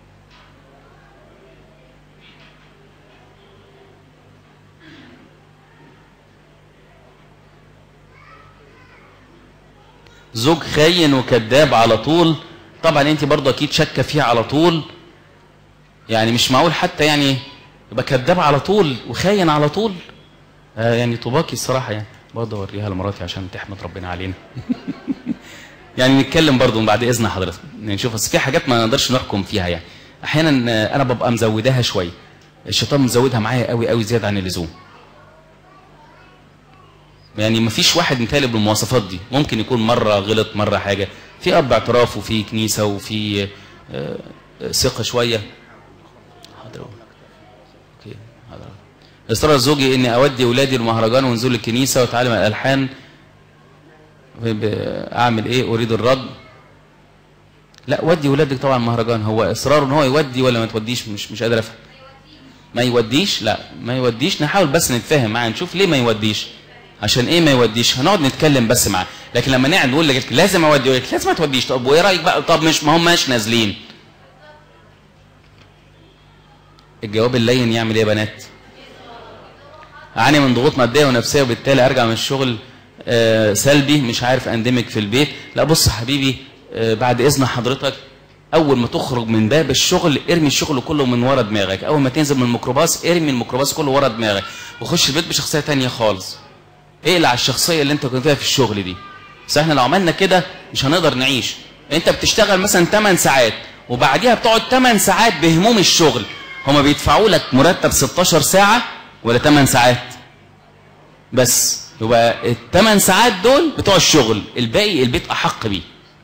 زوج خاين وكذاب على طول طبعا انت برضه اكيد شاكه فيه على طول يعني مش معقول حتى يعني يبقى كذاب على طول وخاين على طول آه يعني طوباكي الصراحه يعني برضه اوريها لمراتي عشان تحمد ربنا علينا يعني نتكلم برضه بعد اذن حضرتك نشوف بس في حاجات ما نقدرش نحكم فيها يعني احيانا آه، انا ببقى مزوداها شويه الشيطان مزودها معايا قوي قوي زياده عن اللزوم يعني ما فيش واحد مثالي بالمواصفات دي ممكن يكون مره غلط مره حاجه في اب اعتراف وفي كنيسه وفي آه، آه، ثقه شويه حاضر اوكي حاضر اصرار زوجي اني اودي اولادي المهرجان ونزول الكنيسه واتعلم الالحان ب- اعمل ايه اريد الرد لا ودي ولادك طبعا مهرجان هو اصرار ان هو يودي ولا ما توديش مش مش قادر افهم ما يوديش لا ما يوديش نحاول بس نتفاهم معاه نشوف ليه ما يوديش عشان ايه ما يوديش هنقعد نتكلم بس معاه لكن لما نقعد نقول لك لازم اودي يقول لك لازم ما توديش طب وايه رايك بقى طب مش ما هماش نازلين الجواب اللين يعمل ايه يا بنات اعاني من ضغوط ماديه ونفسيه وبالتالي ارجع من الشغل آه، سلبي مش عارف اندمج في البيت لا بص يا حبيبي آه، بعد اذن حضرتك اول ما تخرج من باب الشغل ارمي الشغل كله من ورا دماغك اول ما تنزل من الميكروباص ارمي الميكروباص كله ورا دماغك وخش البيت بشخصيه تانية خالص اقلع الشخصيه اللي انت كنت فيها في الشغل دي بس احنا لو عملنا كده مش هنقدر نعيش انت بتشتغل مثلا 8 ساعات وبعديها بتقعد 8 ساعات بهموم الشغل هما بيدفعوا لك مرتب 16 ساعه ولا 8 ساعات بس يبقى الثمان ساعات دول بتوع الشغل الباقي البيت احق بيه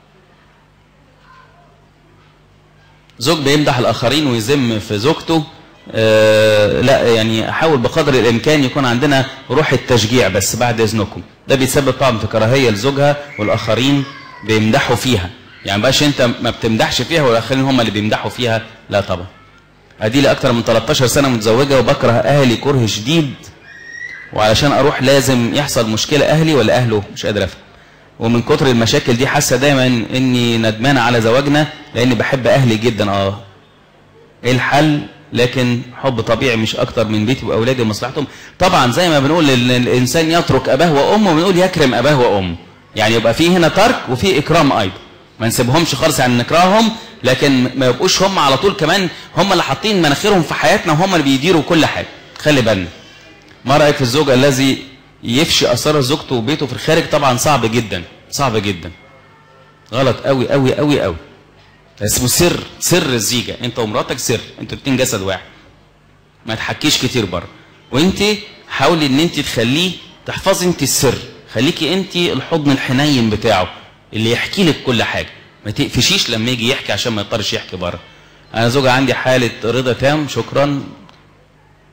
زوج بيمدح الاخرين ويذم في زوجته آه لا يعني احاول بقدر الامكان يكون عندنا روح التشجيع بس بعد اذنكم ده بيسبب طبعا في كراهيه لزوجها والاخرين بيمدحوا فيها يعني بقاش انت ما بتمدحش فيها والاخرين هم اللي بيمدحوا فيها لا طبعا ادي لي اكتر من 13 سنه متزوجه وبكره اهلي كره شديد وعلشان اروح لازم يحصل مشكله اهلي ولا اهله مش قادر افهم ومن كتر المشاكل دي حاسه دايما اني ندمانه على زواجنا لاني بحب اهلي جدا اه ايه الحل لكن حب طبيعي مش اكتر من بيتي واولادي ومصلحتهم طبعا زي ما بنقول ان الانسان يترك اباه وامه بنقول يكرم اباه وامه يعني يبقى في هنا ترك وفي اكرام ايضا ما نسيبهمش خالص يعني نكرههم لكن ما يبقوش هم على طول كمان هم اللي حاطين مناخيرهم في حياتنا وهم اللي بيديروا كل حاجه خلي بالنا ما رايك في الزوج الذي يفشي اسرار زوجته وبيته في الخارج طبعا صعب جدا صعب جدا غلط قوي قوي قوي قوي اسمه سر سر الزيجه انت ومراتك سر انتوا الاثنين جسد واحد ما تحكيش كتير بره وانت حاولي ان انت تخليه تحفظي انت السر خليكي انت الحضن الحنين بتاعه اللي يحكي لك كل حاجه ما تقفشيش لما يجي يحكي عشان ما يضطرش يحكي بره انا زوجة عندي حاله رضا تام شكرا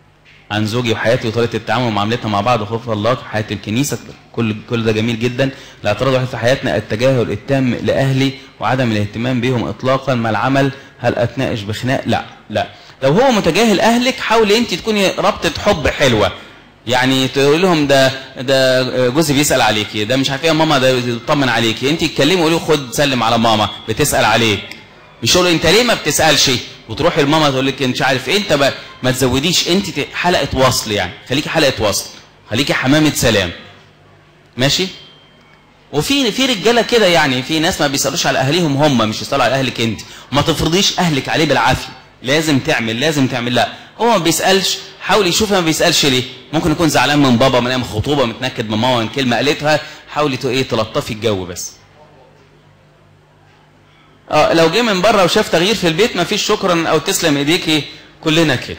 عن زوجي وحياتي وطريقه التعامل ومعاملتنا مع بعض وخوف الله حياه الكنيسه كل كل ده جميل جدا الاعتراض الوحيد في حياتنا التجاهل التام لاهلي وعدم الاهتمام بهم اطلاقا مع العمل هل اتناقش بخناق لا لا لو هو متجاهل اهلك حاولي انت تكوني رابطه حب حلوه يعني تقول لهم ده ده جوزي بيسال عليكي ده مش عارف ايه يا ماما ده بيطمن عليكي انت تكلمي قولي خد سلم على ماما بتسال عليك مش تقول انت ليه ما بتسالش وتروحي لماما تقول لك مش عارف ايه انت بقى ما تزوديش انت ت- حلقه وصل يعني خليكي حلقه وصل خليكي حمامه سلام ماشي وفي في رجاله كده يعني في ناس ما بيسالوش على اهاليهم هم مش يسالوا على اهلك انت وما تفرضيش اهلك عليه بالعافيه لازم تعمل لازم تعمل لا هو ما بيسالش حاول يشوف ما بيسالش ليه ممكن يكون زعلان من بابا من ايام الخطوبه متنكد من ماما من كلمه قالتها حاولي تو- ايه تلطفي الجو بس اه لو جه من بره وشاف تغيير في البيت ما فيش شكرا او تسلم ايديكي كلنا كده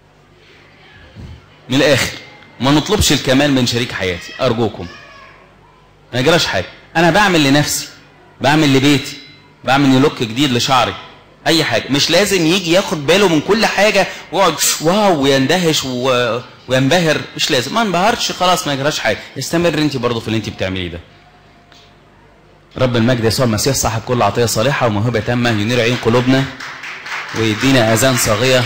من الاخر ما نطلبش الكمال من شريك حياتي ارجوكم ما يجراش حاجه انا بعمل لنفسي بعمل لبيتي بعمل لوك جديد لشعري اي حاجه مش لازم يجي ياخد باله من كل حاجه ويقعد واو ويندهش و... وينبهر مش لازم ما انبهرش خلاص ما يجراش حاجه استمر انت برضه في اللي انت بتعمليه ده رب المجد يسوع المسيح صاحب كل عطيه صالحه وموهبه تامه ينير عين قلوبنا ويدينا اذان صاغيه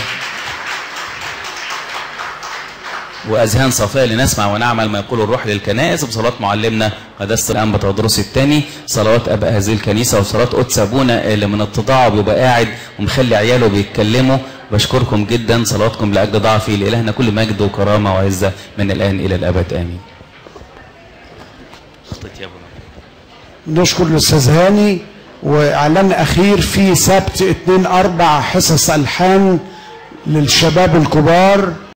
واذهان صافيه لنسمع ونعمل ما يقول الروح للكنائس بصلاه معلمنا قداسه الانبا تودروس الثاني صلوات اباء هذه الكنيسه وصلاه قدس ابونا اللي من اتضاعه بيبقى قاعد ومخلي عياله بيتكلموا بشكركم جدا صلواتكم لاجل ضعفي لالهنا كل مجد وكرامه وعزه من الان الى الابد امين. خطيت يا ابونا. نشكر الاستاذ هاني واعلان اخير في سبت 2 4 حصص الحان للشباب الكبار